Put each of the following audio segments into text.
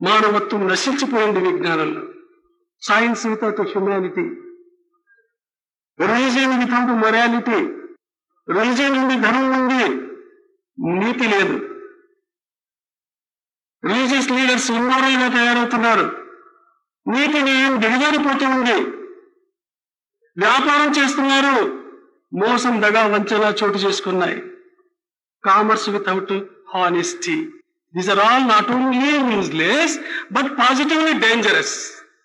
మానవత్వం నశించిపోయింది విజ్ఞానంలో science without humanity religion without morality religion ఉంది ధర్మం ఉంది నీతి లేదు రిలీజియస్ లీడర్స్ ఇమ్మోరల్ గా తయారవుతున్నారు నీతి న్యాయం దిగజారిపోతూ ఉంది వ్యాపారం చేస్తున్నారు మోసం దగా వంచన చోటు చేసుకున్నాయి commerce without honesty these are all not only useless but positively dangerous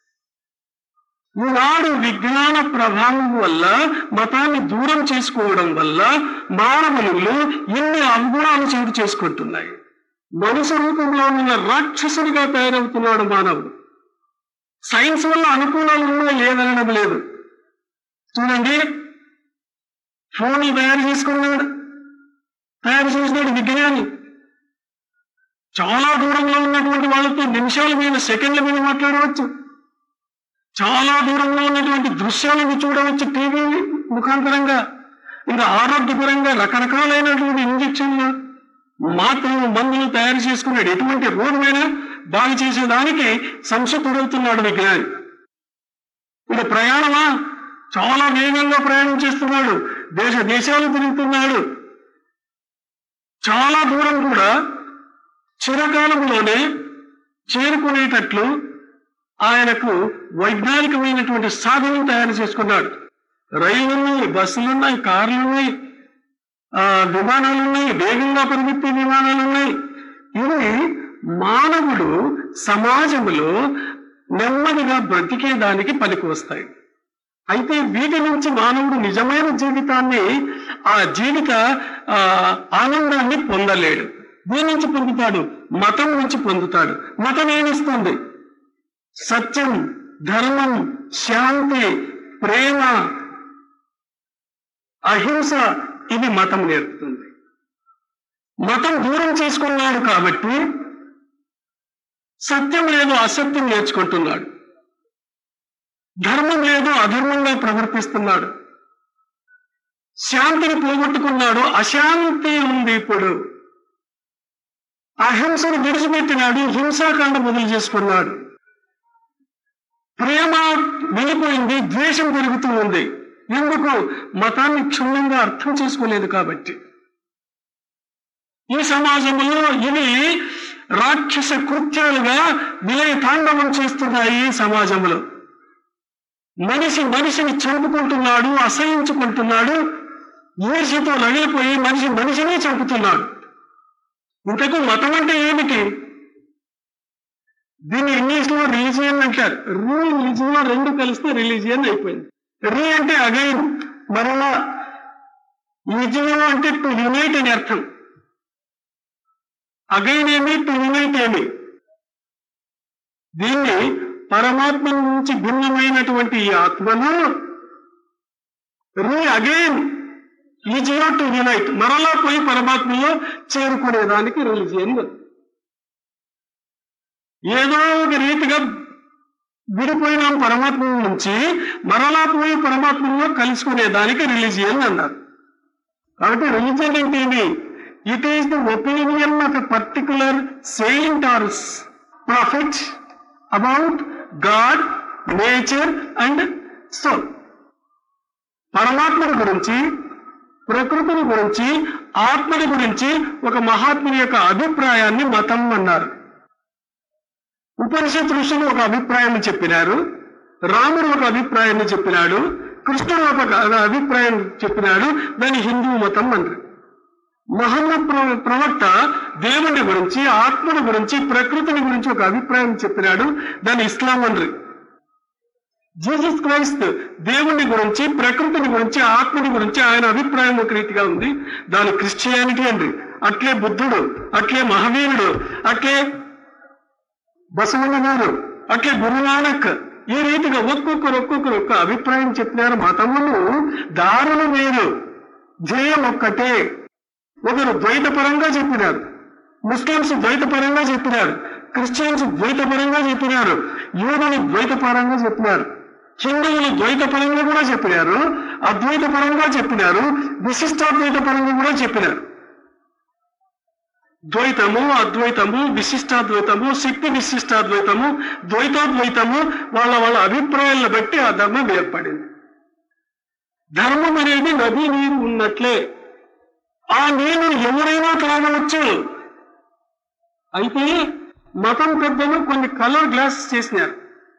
ఈనాడు విజ్ఞాన ప్రభావం వల్ల మతాన్ని దూరం చేసుకోవడం వల్ల మానవులు ఎన్ని అవగుణాలు చోటు చేసుకుంటున్నాయి మనుషు రూపంలో ఉన్న రాక్షసుడిగా తయారవుతున్నాడు మానవుడు సైన్స్ వల్ల అనుకూలాలు ఉన్నాయి లేదనడం లేదు చూడండి ఫోన్లు తయారు చేసుకున్నాడు తయారు చేసినాడు విజ్ఞాని చాలా దూరంలో ఉన్నటువంటి వాళ్ళతో నిమిషాల మీద సెకండ్ల మీద మాట్లాడవచ్చు చాలా దూరంలో ఉన్నటువంటి దృశ్యాలను చూడవచ్చు టీవీ ముఖాంతరంగా ఇంకా ఆరోగ్యపరంగా రకరకాలైనటువంటి ఇంజక్షన్లు మాత్రలు మందులు తయారు చేసుకున్నాడు ఎటువంటి రోగమైనా బాగు చేసేదానికి సంశక్తుడవుతున్నాడు విజ్ఞాని ఇక ప్రయాణమా చాలా వేగంగా ప్రయాణం చేస్తున్నాడు దేశ దేశాలు తిరుగుతున్నాడు చాలా దూరం కూడా చిరకాలంలోనే చేరుకునేటట్లు ఆయనకు వైజ్ఞానికమైనటువంటి సాధనం తయారు చేసుకున్నాడు రైళ్లున్నాయి బస్సులున్నాయి కార్లున్నాయి ఆ, విమానాలున్నాయి వేగంగా పరిగెత్తే విమానాలున్నాయి ఇవి మానవుడు సమాజంలో నెమ్మదిగా బ్రతికేదానికి పనికి వస్తాయి అయితే వీటి నుంచి మానవుడు నిజమైన జీవితాన్ని ఆ జీవిత ఆ, ఆనందాన్ని పొందలేడు దీని నుంచి పొందుతాడు మతం నుంచి పొందుతాడు మతం ఏమిస్తుంది సత్యం ధర్మం శాంతి ప్రేమ అహింస ఇది మతం నేర్పుతుంది మతం దూరం చేసుకున్నాడు కాబట్టి సత్యం లేదు అసత్యం నేర్చుకుంటున్నాడు ధర్మం లేదు అధర్మంగా ప్రవర్తిస్తున్నాడు శాంతిని పోగొట్టుకున్నాడు అశాంతి ఉంది ఇప్పుడు అహింసను విడిచిపెట్టినాడు హింసాకాండ మొదలు చేసుకున్నాడు ప్రేమ వెళ్ళిపోయింది ద్వేషం పెరుగుతూ ఉంది ఎందుకు మతాన్ని క్షుణ్ణంగా అర్థం చేసుకోలేదు కాబట్టి ఈ సమాజంలో ఇవి రాక్షస కృత్యాలుగా విలయ తాండవం చేస్తున్నాయి ఈ సమాజంలో మనిషి మనిషిని చంపుకుంటున్నాడు అసహించుకుంటున్నాడు ఈర్ష్యతో లగిలిపోయి మనిషి మనిషిని చంపుతున్నాడు ఇంతకు మతం అంటే ఏమిటి దీన్ని ఇంగ్లీష్ లో రిలీజియన్ అంటారు రీ రిలీజియన్ రెండు కలిస్తే రిలీజియన్ అయిపోయింది రీ అంటే అగైన్ మరలా రిలీజియన్ అంటే టు యునైట్ అని అర్థం అగైన్ ఏమి టు యునైట్ ఏమి దీన్ని పరమాత్మ నుంచి భిన్నమైనటువంటి ఈ ఆత్మను రీ అగైన్ ఈజీగా టు యునైట్ మరలా పోయి పరమాత్మలో చేరుకునేదానికి రిలీజియన్ ఉంది. ఏదో ఒక రీతిగా విడిపోయినాం పరమాత్మ నుంచి మరలా పోయి పరమాత్మలో కలుసుకునేదానికి రిలీజియన్ అన్నారు కాబట్టి రిలీజియన్ అంటే ఏంటి it is the opinion of a particular saint or prophet about God nature and soul పరమాత్మని గురించి ప్రకృతిని గురించి ఆత్మని గురించి ఒక మహాత్ముని యొక్క అభిప్రాయాన్ని మతం అన్నారు ఉపనిషత్ ఋషులు ఒక అభిప్రాయాన్ని చెప్పినారు రాముడు ఒక అభిప్రాయాన్ని చెప్పినాడు కృష్ణుడు ఒక అభిప్రాయం చెప్పినాడు దాన్ని హిందూ మతం అన్నారు మహమ్మద్ ప్ర- ప్రవక్త దేవుని గురించి ఆత్మని గురించి ప్రకృతిని గురించి ఒక అభిప్రాయం చెప్పినాడు దాన్ని ఇస్లాం అనరు జీసస్ క్రైస్త్ దేవుని గురించి ప్రకృతిని గురించి ఆత్మని గురించి ఆయన అభిప్రాయం ఒక రీతిగా ఉంది దాని క్రిస్టియానిటీ అండి అట్లే బుద్ధుడు అట్లే మహావీరుడు అట్లే బసవన్న గారు అట్లే గురునానక్ ఈ రీతిగా ఒక్కొక్కరు ఒక్కొక్కరు ఒక్క అభిప్రాయం చెప్పినారు మతములు దారులు వేరు ధ్యేయం ఒక్కటే ఒకరు ద్వైతపరంగా చెప్పినారు ముస్లింస్ ద్వైతపరంగా చెప్పినారు క్రిస్టియన్స్ ద్వైతపరంగా చెప్పినారు యూదులు ద్వైతపరంగా చెప్పినారు హిందువులు ద్వైతపరంగా కూడా చెప్పినారు అద్వైతపరంగా చెప్పినారు విశిష్టాద్వైత పరంగా కూడా చెప్పినారు ద్వైతము అద్వైతము విశిష్టాద్వైతము శక్తి విశిష్టాద్వైతము ద్వైతోద్వైతము వాళ్ళ వాళ్ళ అభిప్రాయాలను బట్టి ఆ ధర్మం ఏర్పడింది ధర్మం అనేది నది నీరు ఉన్నట్లే ఆ నీరు ఎవరైనా తాగవచ్చు అయితే మతం పెద్దలు కొన్ని కలర్ గ్లాసెస్ చేసినారు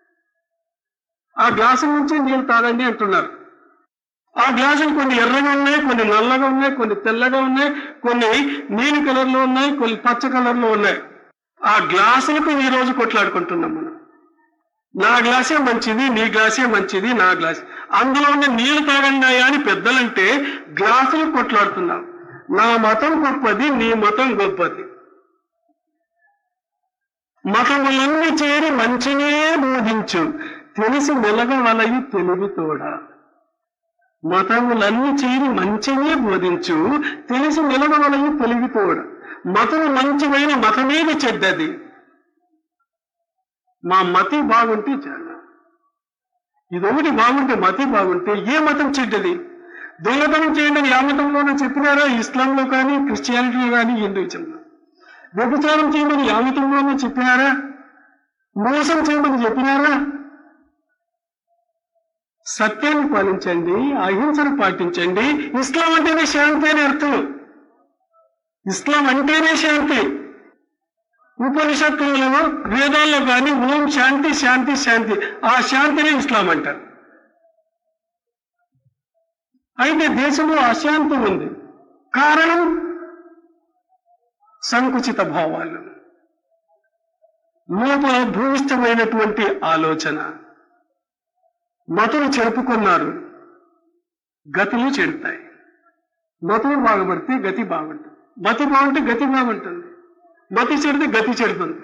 ఆ గ్లాసు నుంచి నీళ్ళు తాగండి అంటున్నారు ఆ గ్లాసులు కొన్ని ఎర్రగా ఉన్నాయి కొన్ని నల్లగా ఉన్నాయి కొన్ని తెల్లగా ఉన్నాయి కొన్ని నీలి కలర్ లో ఉన్నాయి కొన్ని పచ్చ కలర్ లో ఉన్నాయి ఆ గ్లాసులకు ఈ రోజు కొట్లాడుకుంటున్నాం మనం నా గ్లాసే మంచిది నీ గ్లాసే మంచిది నా గ్లాస్ అందులో ఉన్న నీళ్లు తాగండి అని పెద్దలంటే గ్లాసులు కొట్లాడుతున్నాం నా మతం గొప్పది నీ మతం గొప్పది మతములన్నీ చేరి మంచినే బోధించు తెలిసి మెలగవలయి తెలివి తోడా మతములన్నీ చేరి మంచినే బోధించు తెలిసి నిలవలయి తెలివితోడు మతము మంచివైన మతమేది చెడ్డది మా మతి బాగుంటే చాలు ఇదొకటి బాగుంటే మతి బాగుంటే ఏ మతం చెడ్డది దొంగతనం చేయండి అని ఆ మతంలోనే చెప్పినారా ఇస్లాంలో కానీ క్రిస్టియానిటీలో కానీ హిందూయిజంలో వ్యభిచారం చేయమని ఆ మతంలోనే చెప్పినారా మోసం చేయమని చెప్పినారా సత్యాన్ని పాలించండి అహింసను పాటించండి ఇస్లాం అంటేనే శాంతి అని అర్థం ఇస్లాం అంటేనే శాంతి ఉపనిషత్తులలో వేదాల్లో కానీ ఓం శాంతి శాంతి శాంతి ఆ శాంతిని ఇస్లాం అంటారు అయితే దేశంలో అశాంతి ఉంది కారణం సంకుచిత భావాలు లోపల భూయిష్టమైనటువంటి ఆలోచన మతులు చెరుపుకున్నారు గతులు చెడుతాయి మతులు బాగుపడితే గతి బాగుంటుంది మతి బాగుంటే గతి బాగుంటుంది మతి చెడితే గతి చెడుతుంది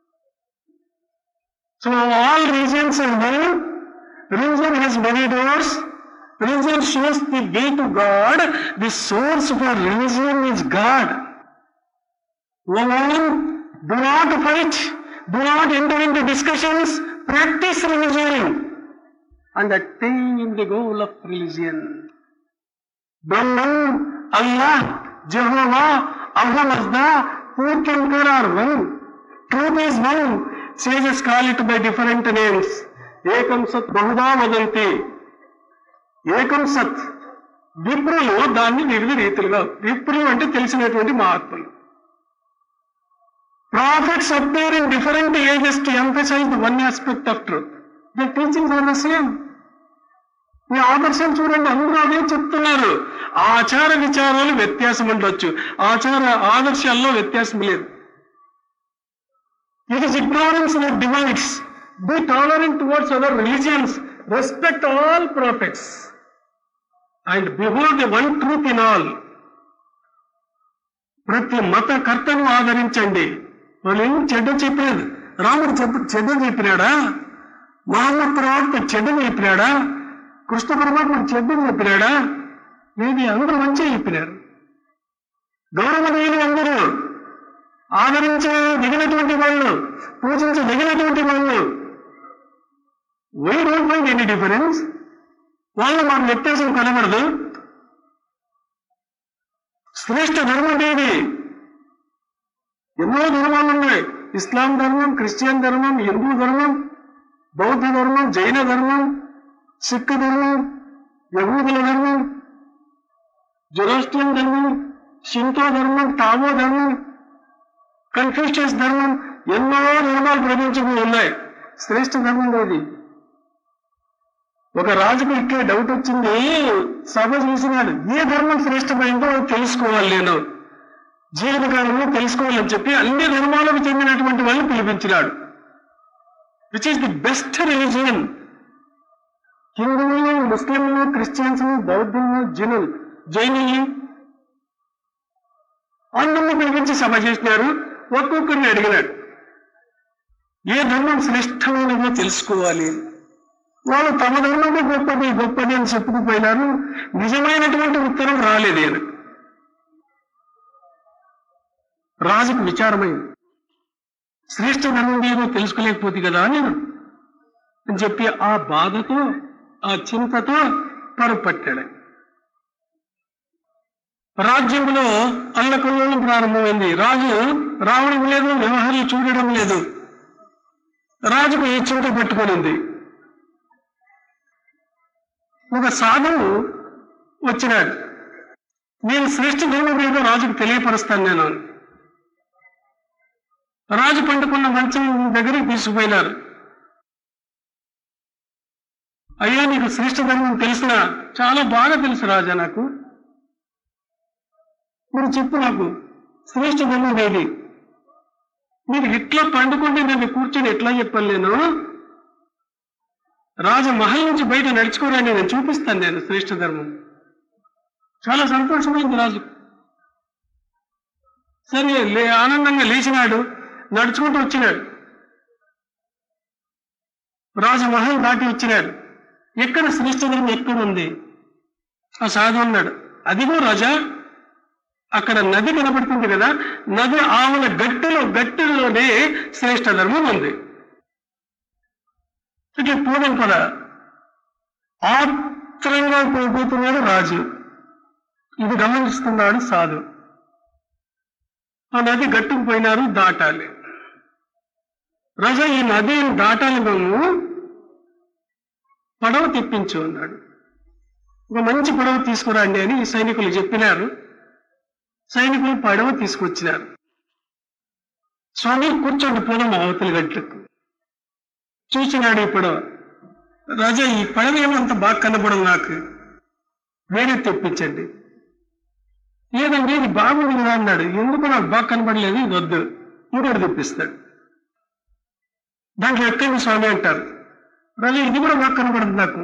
so all reasons reason has many doors reason shows the way to God the source for religion is God Women, do not fight, do not enter into discussions, practice religion and attain the goal of religion. Brahman, Allah, Jehovah, Ahmazda, who can care are one. Truth is one. Sages call it by different names. Ekam Sat Bahuda Vadanti. ఏకం సత్ విప్రులు దాన్ని వివిధ రీతిలుగా విప్రులు అంటే తెలిసినటువంటి మహాత్ములు Prophets appear in different ages to emphasize the one aspect of truth. Their teachings are the same. ఈ ఆదర్శం చూడండి అందరూ అదే చెప్తున్నారు ఆచార విచారాలు వ్యత్యాసం ఉండొచ్చు ఆచార ఆదర్శాల్లో వ్యత్యాసం లేదు it is ignorance that divides be tolerant towards other religions respect all prophets and behold the one truth in all ప్రతి మత కర్తను ఆదరించండి వాళ్ళు ఏం చెడ్డ చెప్పలేదు రాముడు చెప్ప చెడ్డ చెప్పినాడా మహమ్మద్ ప్రవక్త చెడ్డ చెప్పినాడా కృష్ణ పరమాత్మ చెడ్డ చెప్పినాడా ఏది అందరూ మంచి చెప్పినారు గౌరవనీయులు అందరూ ఆదరించదగినటువంటి వాళ్ళు పూజించదగినటువంటి వాళ్ళు why don't find any difference వాళ్ళు మాకు వ్యత్యాసం కనబడదు శ్రేష్ఠ ధర్మం ఏది ఎన్నో ధర్మాలు ఉన్నాయి ఇస్లాం ధర్మం క్రిస్టియన్ ధర్మం హిందూ ధర్మం బౌద్ధ ధర్మం జైన ధర్మం సిక్ ధర్మం యహూదుల ధర్మం జొరాస్ట్రియన్ ధర్మం షింతో ధర్మం టావో ధర్మం కన్ఫ్యూషియస్ ధర్మం ఎన్నో ధర్మాలు ప్రపంచంలో ఉన్నాయి శ్రేష్ఠ ధర్మం ఏది ఒక రాజుకు ఇట్లే డౌట్ వచ్చింది సభ చూసినాడు ఏ ధర్మం శ్రేష్టమైందో తెలుసుకోవాలి నేను జీవితకాలంలో తెలుసుకోవాలని చెప్పి అన్ని ధర్మాలకు చెందినటువంటి వాళ్ళు పిలిపించినాడు which is the best religion హిందువులు ముస్లింలు క్రిస్టియన్స్ బౌద్ధులు జనులు జైనులు అందరిని పిలిపించి సభ చేసినారు ఒక్కొక్కరిని అడిగినాడు ఏ ధర్మం శ్రేష్టమైనదో తెలుసుకోవాలి వాళ్ళు తమ ధర్మమే గొప్పది గొప్పది అని చెప్పుకుపోయినారు నిజమైనటువంటి ఉత్తరం రాలేదు ఈయన రాజుకు విచారమైంది శ్రేష్ఠ ధర్మం ఏదో తెలుసుకోలేకపోతే కదా నేను అని చెప్పి ఆ బాధతో ఆ చింతతో పరుపట్టాడు రాజ్యంలో అల్లకల్లోలం ప్రారంభమైంది రాజు రావడం లేదు వ్యవహారాలు చూడడం లేదు రాజుకు ఈ చింత పెట్టుకునింది ఒక సాధువు వచ్చినాడు నేను శ్రేష్ఠ ధర్మం ఏదో రాజుకు తెలియపరుస్తాను నేను అని. రాజు పండుకున్న మంచం దగ్గరికి తీసుకుపోయినారు అయ్యా నీకు శ్రేష్ఠ ధర్మం తెలిసినా చాలా బాగా తెలుసు రాజా నాకు మీరు చెప్పు నాకు శ్రేష్ఠ ధర్మం ఏది మీరు ఇట్లా పండుకుంటే నన్ను కూర్చొని ఎట్లా చెప్పాను నేను రాజు మహల్ నుంచి బయట నడుచుకోరాని నేను చూపిస్తాను నేను శ్రేష్ఠ ధర్మం చాలా సంతోషమైంది రాజు సరే లే ఆనందంగా లేచినాడు నడుచుకుంటూ వచ్చినాడు రాజు మహల్ దాటి వచ్చినాడు ఎక్కడ శ్రేష్ఠ ధర్మం ఎక్కడ ఉంది ఆ సాధు అన్నాడు అదిగో రాజా అక్కడ నది కనబడుతుంది కదా నది ఆవుల గట్టులో గట్టులోనే శ్రేష్ఠ ధర్మం ఉంది ఇట్లా పోదాం కదా ఆత్రంగా పోతున్నాడు రాజు ఇది గమనిస్తున్నాడు సాధు ఆ నది గట్టుకు పోయినారు దాటాలి రాజా ఈ నదిని దాటాలి మేము పడవ తెప్పించు అన్నాడు ఒక మంచి పడవ తీసుకురండి అని ఈ సైనికులు చెప్పినారు సైనికులు పడవ తీసుకొచ్చినారు స్వామి కూర్చోండి పోదాం అవతలి గట్లకు చూసినాడు ఈ పడవ రాజా ఈ పడవ ఏమంత బాగా కనబడదు నాకు వేరే తెప్పించండి లేదండి ఇది బాగుంది కదా అన్నాడు ఎందుకు నాకు బాగా కనబడలేదు ఇది వద్దు ఇంకోటి తెప్పిస్తాడు దాంట్లో ఎక్కండి స్వామి అంటారు రాజా ఇది కూడా బాగా కనబడుతుంది నాకు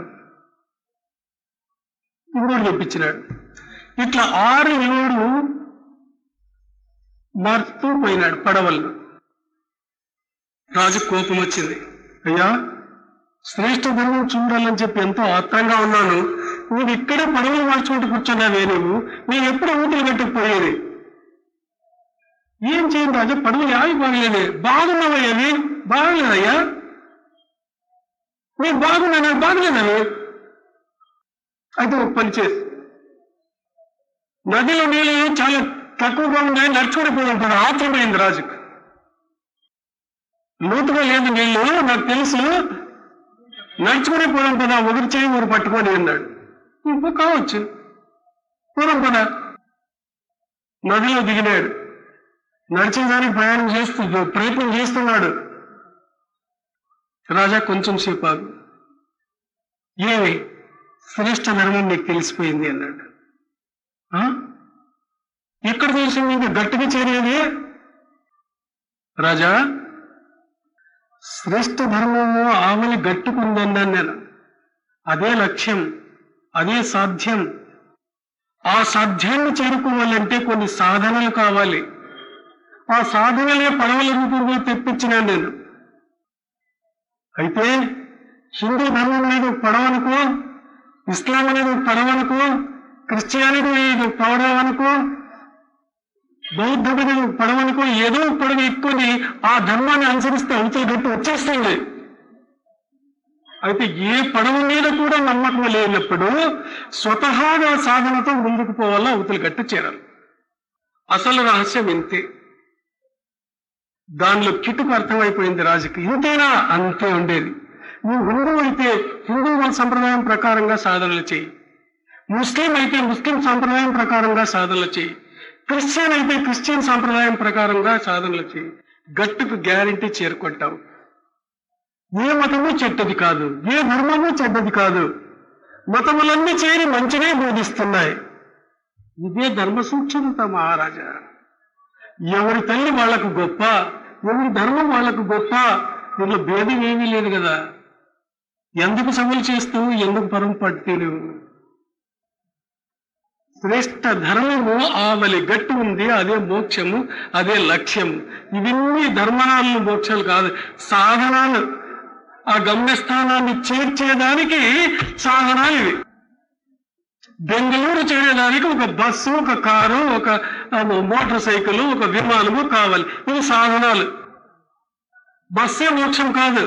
ఇంకోటి తెప్పించినాడు ఇట్లా ఆరు ఏడు మారుతూ పోయినాడు పడవల్లో రాజు కోపం వచ్చింది అయ్యా శ్రేష్ఠ ధర్మం చూడాలని చెప్పి ఎంతో ఆత్రంగా ఉన్నాను నువ్వు ఇక్కడే పడవలు మార్చుకుంటూ కూర్చున్నావే నువ్వు నేను ఎప్పుడు ఊపిరి కట్టుకుపోయేది ఏం చేయండి రాజా పడవలు యావి బాగలేదే బాగున్నావయ్యవి బాగలేదయ్యా నేను బాగున్నాను బాగలేదని అయితే ఒక పని చేసి నదిలో నీళ్ళు చాలా తక్కువగా ఉన్నాయి నడుచుకుంటూ పోదాం ఆత్రమైంది రాజుకు లోతుగా లేదు నీళ్ళు నాకు తెలుసు నడుచుకునే పోదాం పదా ఒకరి చేయి ఒకరు పట్టుకొని అన్నాడు ఇంకో కావచ్చు పోదాం పదా నదిలో దిగినాడు నడిచేదానికి ప్రయాణం చేస్తూ ప్రయత్నం చేస్తున్నాడు రాజా కొంచెం సేపు ఆగు ఏమి శ్రేష్ఠ ధర్మం నీకు తెలిసిపోయింది అన్నాడు "ఆ? ఎక్కడ తెలిసింది ఇంకా గట్టిగా చేరేది రాజా శ్రేష్ఠ ధర్మము ఆమెను గట్టుకుందన్నాను నేను అదే లక్ష్యం అదే సాధ్యం ఆ సాధ్యాన్ని చేరుకోవాలంటే కొన్ని సాధనలు కావాలి ఆ సాధనలే పడవల రూపంలో తెప్పించినాను నేను అయితే హిందూ ధర్మం అనేది ఒక పడవనుకో ఇస్లాం అనేది ఒక పడవనుకో క్రిస్టియానిటీ అనేది ఒక పడవనుకో బౌద్ధం అనేది ఒక పడవనుకో ఏదో ఒక పడవ ఎక్కుని ఆ ధర్మాన్ని అనుసరిస్తే అవతల గట్టు వచ్చేస్తుంది అయితే ఏ పడవ మీద కూడా నమ్మకం లేనప్పుడు స్వతహాగా సాధనతో ముందుకు పోవాలా అవతల గట్టు చేరాలి అసలు రహస్యం ఇంతే దానిలో కిటుకు అర్థమైపోయింది రాజుకి ఇంతేనా అంతే ఉండేది నువ్వు హిందూ అయితే హిందూ మత సంప్రదాయం ప్రకారంగా సాధనలు చేయి ముస్లిం అయితే ముస్లిం సంప్రదాయం ప్రకారంగా సాధనలు చేయి క్రిస్టియన్ అయితే క్రిస్టియన్ సంప్రదాయం ప్రకారంగా సాధనలు చేయి గట్టుకు గ్యారంటీ చేరుకుంటావు ఏ మతము చెడ్డది కాదు ఏ ధర్మము చెడ్డది కాదు మతములన్నీ చేరి మంచిగా బోధిస్తున్నాయి ఇదే ధర్మ సూక్ష్మత మహారాజా ఎవరి తల్లి వాళ్లకు గొప్ప ఎవరి ధర్మం వాళ్లకు గొప్ప దీనిలో భేదం ఏమీ లేదు కదా ఎందుకు సభలు చేస్తూ ఎందుకు పరం పట్టి నువ్వు శ్రేష్ఠ ధర్మము ఆవలి గట్టు ఉంది అదే మోక్షము అదే లక్ష్యము ఇవన్నీ ధర్మనాలు మోక్షాలు కాదు సాధనాలు ఆ గమ్యస్థానాన్ని చేర్చేదానికి సాధనాలు ఇవి బెంగళూరు చేరడానికి ఒక బస్సు ఒక కారు ఒక ఆ, మోటార్ సైకిల్ ఒక విమానము కావాలి ఇవి సాధనాలు బస్సే మోక్షం కాదు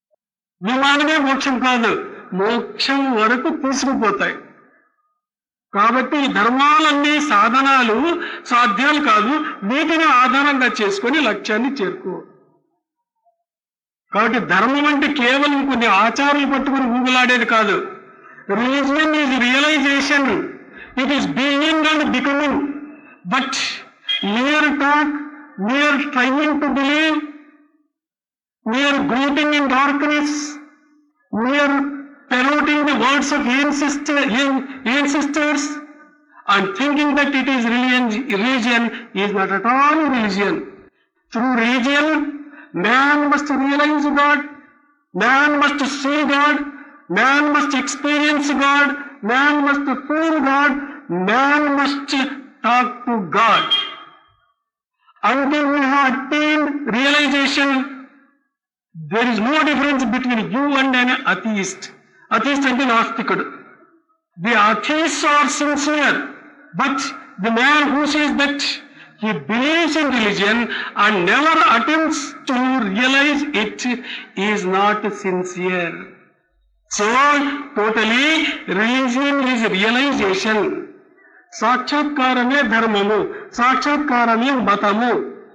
విమానమే మోక్షం కాదు మోక్షం వరకు తీసుకుపోతాయి కాబట్టి ఈ ధర్మాలన్నీ సాధనాలు సాధ్యాలు కాదు వీటిని ఆధారంగా చేసుకొని లక్ష్యాన్ని చేరుకో కాబట్టి ధర్మం అంటే కేవలం కొన్ని ఆచారాలు పట్టుకుని ఊగులాడేది కాదు religion is realization it is being and becoming but mere talk, mere trying to believe, mere groping in darkness, mere parroting the words of ancestor, ancestors and thinking that it is religion, religion is not at all religion. Through religion, man must realize God, man must see God, man must experience God, man must feel God, man must talk to God. Until we have attained realization, there is no difference between you and an atheist. Atheist అంటే నాస్తికుడు The atheists are sincere, but the man who says that he believes in religion and never attempts to realize it is not sincere. So, totally, religion is realization. సాక్షాత్కారమే ధర్మము సాక్షాత్కారమే మతము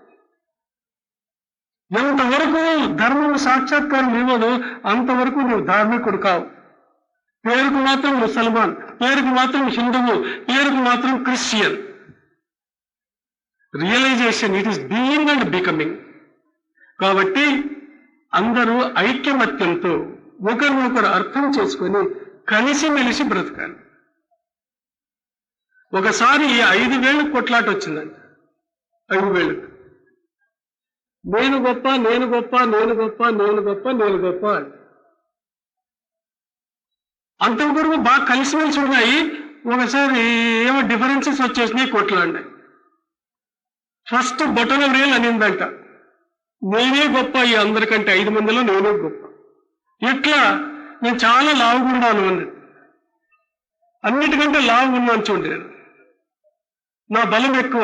ఎంతవరకు ధర్మము సాక్షాత్కారం ఇవ్వదు అంతవరకు నువ్వు ధార్మికుడు కావు పేరుకు మాత్రం ముసల్మాన్ పేరుకు మాత్రం హిందువు పేరుకు మాత్రం Christian realization it is being and becoming కాబట్టి అందరూ ఐక్యమత్యంతో ఒకరినొకరు అర్థం చేసుకొని కలిసిమెలిసి బ్రతకాలి ఒకసారి ఈ ఐదు వేలు కొట్లాట వచ్చిందండి ఐదు వేలు నేను గొప్ప నేను గొప్ప నేను గొప్ప నేను గొప్ప నేను గొప్ప అని అంతవరకు బాగా కలిసిమెలిసి ఉన్నాయి ఒకసారి ఏమో డిఫరెన్సెస్ వచ్చేసినాయి కొట్లాడినాయి ఫస్ట్ బొటన రేల్ అనిందంట నేనే గొప్ప ఈ అందరికంటే ఐదు మందిలో నేనే గొప్ప ఎట్లా నేను చాలా లావుగున్నాను అన్నది అన్నిటికంటే లావు ఉన్నాను చూడండి నా బలం ఎక్కువ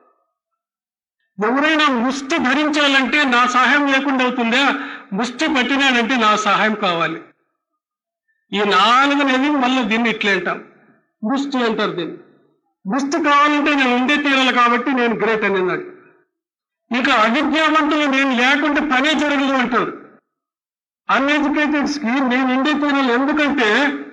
ఎవరైనా ముష్టి ధరించాలంటే నా సహాయం లేకుండా అవుతుందా ముష్టి పట్టినాడంటే నా సహాయం కావాలి ఈ నాలుగు అనేది మళ్ళీ దీన్ని ఇట్లే అంటాం ముష్టి అంటారు దీన్ని ముష్టి కావాలంటే నేను ఉండే తీరాలి కాబట్టి నేను గ్రేట్ అని అన్నాడు ఇక అవిద్యావంతులు నేను లేకుంటే పనే జరగదు అంటారు అన్ఎడ్యుకేటెడ్స్ కి నేను ఉండే తీరాలి ఎందుకంటే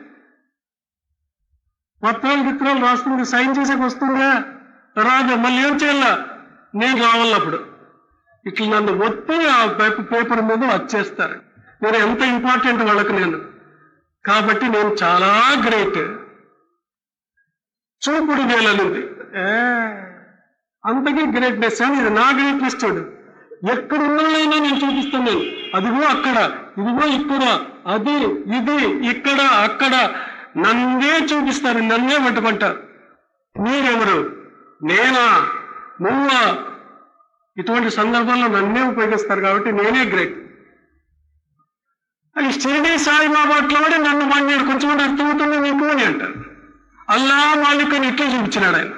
పత్రాలు గిత్రాలు రాస్తుంది సైన్ చేసేకి వస్తుందా రాదు మళ్ళీ ఏం చేయాల నేను రావాలప్పుడు ఇట్లా నన్ను ఒత్తి ఆ పేప- పేపర్ మీద వచ్చేస్తారు నేను ఎంత ఇంపార్టెంట్ వాళ్ళకి నేను కాబట్టి నేను చాలా గ్రేట్ చూపుడు వేలనుంది ఏ, అంతకీ గ్రేట్నెస్ అని ఇది నా గ్రేట్నెస్ చూడు ఎక్కడ ఉన్నోళ్ళైనా నేను చూపిస్తాను నేను అదిగో అక్కడ ఇదిగో ఇక్కడ అది ఇది ఇక్కడ అక్కడ నన్నే చూపిస్తారు నన్నే పట్టుకుంటారు మీరెవరు నేనా నువ్వా ఇటువంటి సందర్భాల్లో నన్నే ఉపయోగిస్తారు కాబట్టి నేనే గ్రేట్ అది షిరిడి సాయిబాబా అట్లా కూడా నన్ను వాడినాడు కొంచెం కూడా అర్థమవుతుంది నీకు అని అంటారు అల్లా మాలిక్ అని ఇట్లా చూపించినాడు ఆయన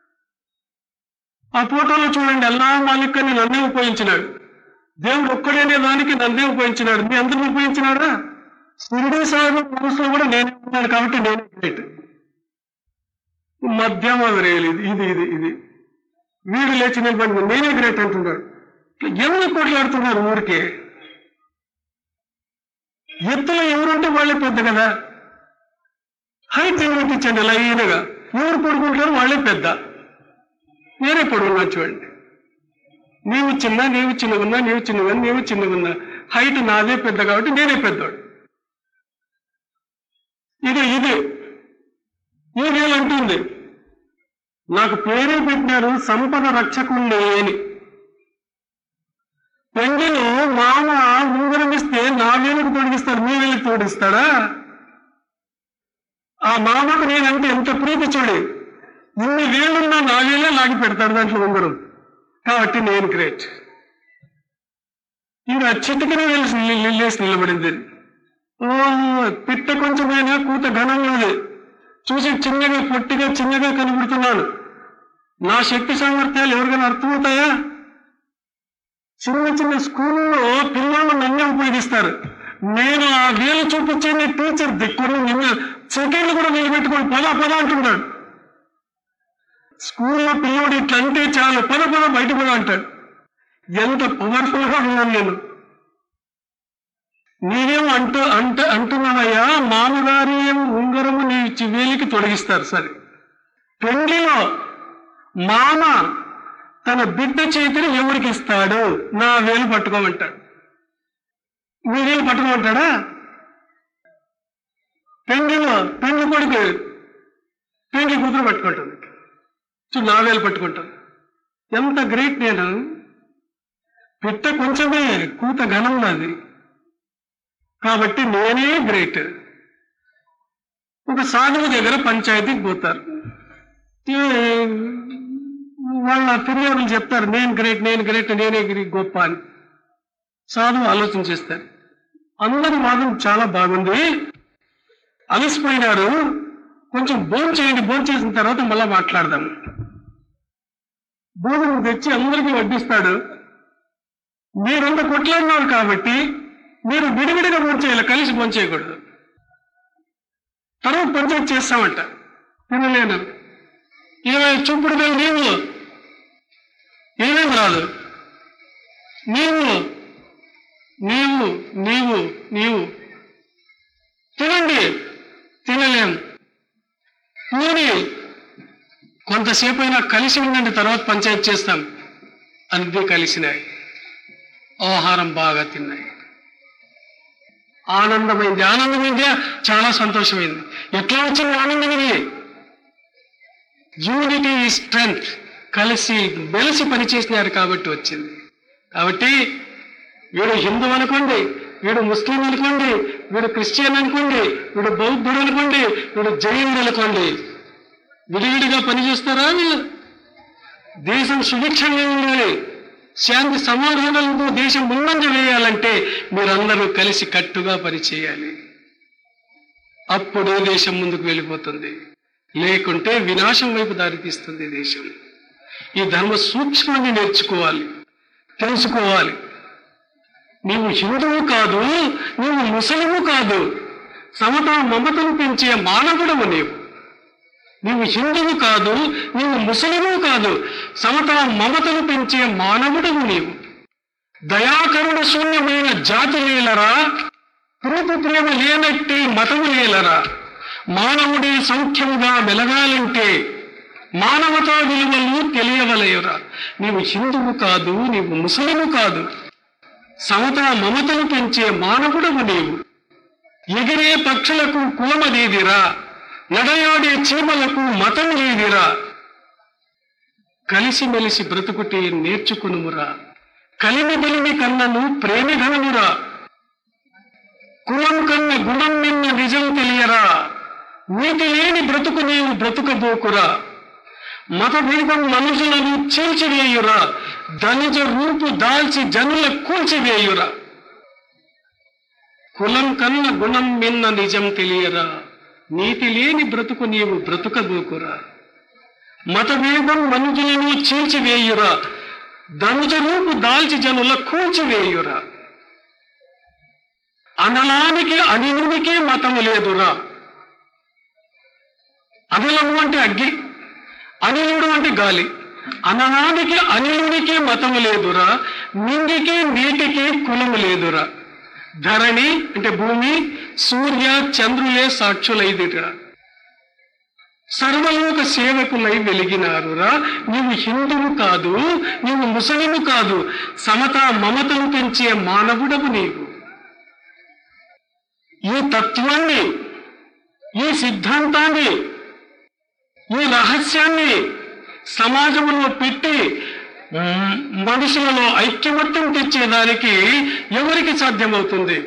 ఆ ఫోటోలో చూడండి అల్లా మాలిక్ అని నన్నే ఉపయోగించినాడు దేవుడు ఒక్కడేనే దానికి నన్నే ఉపయోగించినాడు మీ అందరిని ఉపయోగించినాడా షిరిడి సాయిబాబా మనసులో కూడా నేనే ఉన్నాను కాబట్టి నేనే గ్రేట్ మధ్యమ రేలు ఇది ఇది ఇది ఇది వీడు లేచి నిలబడి నేనే గ్రేట్ అంటున్నాడు ఇట్లా ఎన్ని కొట్లాడుతున్నారు ఊరికే ఎత్తులో ఎవరుంటే వాళ్ళే పెద్ద కదా హైట్ ఎవరికి ఇచ్చండి లైన్గా ఎవరు పడుకుంటారు వాళ్ళే పెద్ద నేనే పడుకున్నా చూడండి నీవు చిన్న నీవు చిన్నగున్నా నీవు చిన్నగా నీవు చిన్నగున్నా హైట్ నాదే పెద్ద కాబట్టి నేనే పెద్దవాడు ఇది ఇది ఈ వేలు అంటుంది నాకు పేరే పెట్టినారు సంపద రక్షకుణ్ణి అని పెంగిలో మామ ఉంగరం ఇస్తే నా వేలకు తొడిగిస్తాడు మీ వేలకు తోడిస్తాడా ఆ మామకు నేనంటే ఎంత ప్రీతి చూడు ఇన్ని వేళ్ళున్నా నా వేలే లాగి పెడతాడు దాంట్లో ఉంగరం కాబట్టి నేను గ్రేట్ ఈయన చిటికనే వేసి లేసి నిలబడింది ఓ పిట్ట కొంచెమైనా కూత ఘనంగా ఉంది చూసి చిన్నగా పొట్టిగా చిన్నగా కనబడుతున్నాను నా శక్తి సామర్థ్యాలు ఎవరికైనా అర్థమవుతాయా చిన్న చిన్న స్కూల్లో పిల్లలు నన్నే ఉపయోగిస్తారు నేను ఆ వేలు చూపించే టీచర్ దిక్కును నిన్న సెకండ్లు కూడా నిలబెట్టుకొని పదా పదా అంటున్నాడు స్కూల్లో పిల్లోడు ఇట్లా అంటే చాలు పద పద బయట పద అంటాడు ఎంత పవర్ఫుల్ గా ఉన్నాను నేను నీవేం అంటూ అంట అంటున్నావయ్యా మామగారు ఏం ఉంగరము నీ చి- వేలికి తొలగిస్తారు సరే పెళ్లిలో మామ తన బిడ్డ చేతిని ఎవరికి ఇస్తాడు నా వేలు పట్టుకోమంటాడు నీ వేలు పట్టుకోమంటాడా పెళ్లిలో పెళ్లి కొడుకు పెళ్లి కూతురు పట్టుకుంటుంది చూడు నా వేలు పట్టుకుంటాను ఎంత గ్రేట్ నేను పిట్ట కొంచెమే కూత ఘనం నాది కాబట్టి నేనే గ్రేట్ ఒక సాధువు దగ్గర పంచాయతీకి పోతారు ఏ, వాళ్ళ ఫిర్యాదులు చెప్తారు నేను గ్రేట్ నేను గ్రేట్ నేనే గ్రే- గొప్ప అని సాధువు ఆలోచన చేస్తారు అందరి వాదం చాలా బాగుంది అలసిపోయినారు కొంచెం భోజనం చేయండి భోజనం చేసిన తర్వాత మళ్ళా మాట్లాడదాం భోజనం తెచ్చి అందరికీ వడ్డిస్తాడు మీరంతా కొట్లాడినారు కాబట్టి మీరు విడివిడిగా భోంచేయాలి కలిసి భోంచేయకూడదు తర్వాత పంచాయతీ చేస్తామంట తినలేను ఇరవై చూపుడు వేలు నీవు ఏమేమి రాదు నీవు నీవు నీవు నీవు తినండి తినలేం పోనీ కొంతసేపు అయినా కలిసి ఉండండి తర్వాత పంచాయతీ చేస్తాం అన్నీ కలిసినాయి ఆహారం బాగా తిన్నాయి ఆనందమైంది ఆనందమైంది చాలా సంతోషమైంది ఎట్లా వచ్చింది ఆనందం ఇది యూనిటీ స్ట్రెంగ్త్ కలిసి మెలిసి పనిచేసినారు కాబట్టి వచ్చింది కాబట్టి వీడు హిందూ అనుకోండి వీడు ముస్లిం అనుకోండి వీడు క్రిస్టియన్ అనుకోండి వీడు బౌద్ధుడు అనుకోండి వీడు జైనుడు అనుకోండి విడివిడిగా పనిచేస్తారా వీళ్ళు దేశం సుభిక్షంగా ఉండాలి శాంతి సమాధానాలతో దేశం ముందంజ వేయాలంటే మీరందరూ కలిసి కట్టుగా పనిచేయాలి అప్పుడే దేశం ముందుకు వెళ్ళిపోతుంది లేకుంటే వినాశం వైపు దారితీస్తుంది దేశం ఈ ధర్మ సూక్ష్మాన్ని నేర్చుకోవాలి తెలుసుకోవాలి నీవు హిందువు కాదు నీవు ముసలిము కాదు సమత మమతను పెంచే మానవుడము నీవు నీవు హిందువు కాదు నీవు ముసలిము కాదు సమత మమతను పెంచే మానవుడవు నీవు దయాకరుణ శూన్యమైన జాతి లేలరా ప్రీతి ప్రేమ లేనట్టి మతము లేలరా మానవుడే సౌఖ్యముగా వెలగాలంటే మానవతా విలువలు తెలియవలేయురా నీవు హిందువు కాదు నీవు ముసలిము కాదు సమత మమతను పెంచే మానవుడవు నీవు ఎగిరే పక్షులకు కులమదేదిరా నడయాడే చీమలకు మతం లేదిరా కలిసిమెలిసి బ్రతుకుటే నేర్చుకునుమురా కలిమి బలిమి కన్నను ప్రేమి ఘనమురా కులం కన్న గుణం నిన్న నిజం తెలియరా నీతి లేని బ్రతుకు నీవు బ్రతుకబోకురా మత భేదం మనుషులను చీల్చివేయురా ధనిజ రూపు దాల్చి జనుల కూల్చివేయురా కులం కన్న గుణం మిన్న నిజం తెలియరా నీతి లేని బ్రతుకు నీవు బ్రతుకబోకురా మత భేదం మనుషులను చీల్చివేయురా ధనుజ రూపు దాల్చి జనుల కూల్చివేయురా అనలానికి అనిలునికి మతము లేదురా అనిలము అంటే అగ్గి అనిలుడు అంటే గాలి అననానికి అనిలునికి మతము లేదురా నింగికి నీటికి కులము లేదురా ధరణి అంటే భూమి సూర్య చంద్రులే సాక్షులైదిరా సర్వలోక సేవకులై వెలిగినారురా నీవు హిందువు కాదు నీవు ముసలిము కాదు సమత మమతను పెంచే మానవుడవు నీవు ఈ తత్వాన్ని ఈ సిద్ధాంతాన్ని ఈ రహస్యాన్ని సమాజంలో పెట్టి మ్, మనుషులలో ఐక్యమత్యం తెచ్చేదానికి ఎవరికి సాధ్యమవుతుంది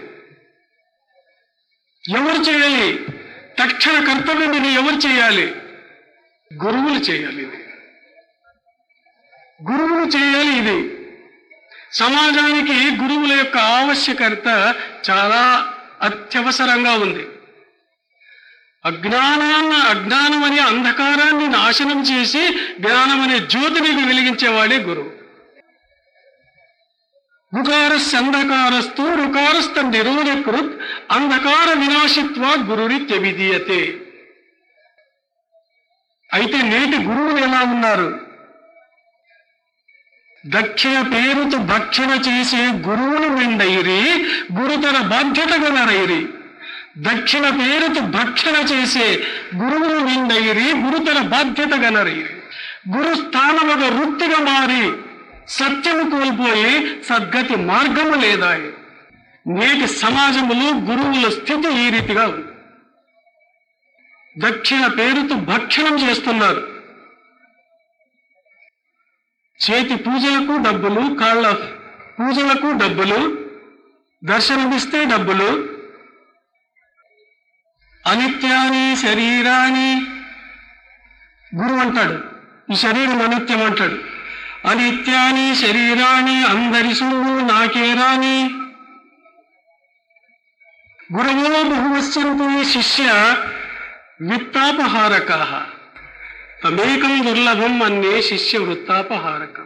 ఎవరు చేయాలి తక్షణ కర్తవ్యం ఇది ఎవరు చేయాలి గురువులు చేయాలి ఇది గురువులు చేయాలి ఇది సమాజానికి గురువుల యొక్క ఆవశ్యకత చాలా అత్యవసరంగా ఉంది అజ్ఞానాన్న అజ్ఞానం అనే అంధకారాన్ని నాశనం చేసి జ్ఞానం అనే జ్యోతిని వెలిగించేవాడే గురువు గుకారస్ అంధకారస్తు రుకారస్థ నిరోధకృత్ అంధకార వినాశిత్వ గురురిత్యవిధీయతే అయితే నేటి గురువులు ఎలా ఉన్నారు దక్షిణ పేరుతో భక్షణ చేసే గురువులు నిండైరి గురుతర బాధ్యతగా నరైరి దక్షిణ పేరుతో భక్షణ చేసే గురువులు నిండైరి గురుతర బాధ్యతగా నరైరి గురు స్థానముగా వృత్తిగా మారి సత్యము కోల్పోయి సద్గతి మార్గము లేదా నేటి సమాజములో గురువుల స్థితి ఈ రీతిగా ఉంది దక్షిణ పేరుతో భక్షణం చేస్తున్నారు చేతి పూజలకు డబ్బులు కాళ్ళ పూజలకు డబ్బులు దర్శనమిస్తే డబ్బులు అనిత్యాని శరీరాన్ని గురువు అంటాడు ఈ శరీరం అనిత్యం అంటాడు అనిత్యాని శరీరాన్ని అందరి సొమ్ము నాకేరాని గురువో బహువశ్యంతో శిష్య విత్తాపహారక తమేకం దుర్లభం అన్నే శిష్య వృత్తాపహారకం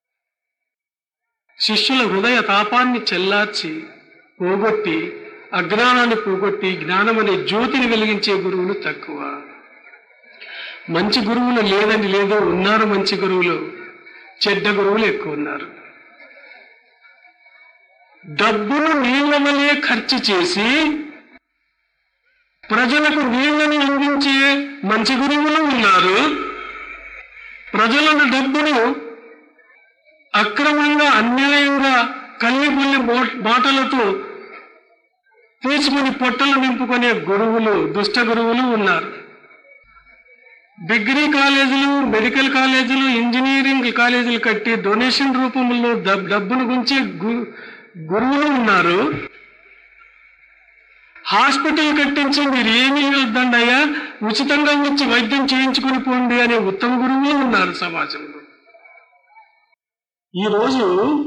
శిష్యుల హృదయ తాపాన్ని చెల్లార్చి పోగొట్టి అజ్ఞానాన్ని పోగొట్టి జ్ఞానం అనే జ్యోతిని వెలిగించే గురువులు తక్కువ మంచి గురువులు లేదని లేదు ఉన్నారు మంచి గురువులు చెడ్డ గురువులు ఎక్కువ ఉన్నారు డబ్బును నీళ్ల వలె ఖర్చు చేసి ప్రజలకు నీళ్లను అందించే మంచి గురువులు ఉన్నారు ప్రజలను డబ్బును అక్రమంగా అన్యాయంగా కల్లిపుల్లి బాటలతో తీసుకుని పొట్టలు నింపుకునే గురువులు దుష్ట గురువులు ఉన్నారు డిగ్రీ కాలేజీలు మెడికల్ కాలేజీలు ఇంజనీరింగ్ కాలేజీలు కట్టి డొనేషన్ రూపంలో డబ్- డబ్బును గుంచే గు- గురువులు ఉన్నారు హాస్పిటల్ కట్టించి మీరు ఏమీ వద్దండి అయ్యా ఉచితంగా వచ్చి వైద్యం చేయించుకుని పోండి అనే ఉత్తమ గురువులు ఉన్నారు సమాజంలో ఈరోజు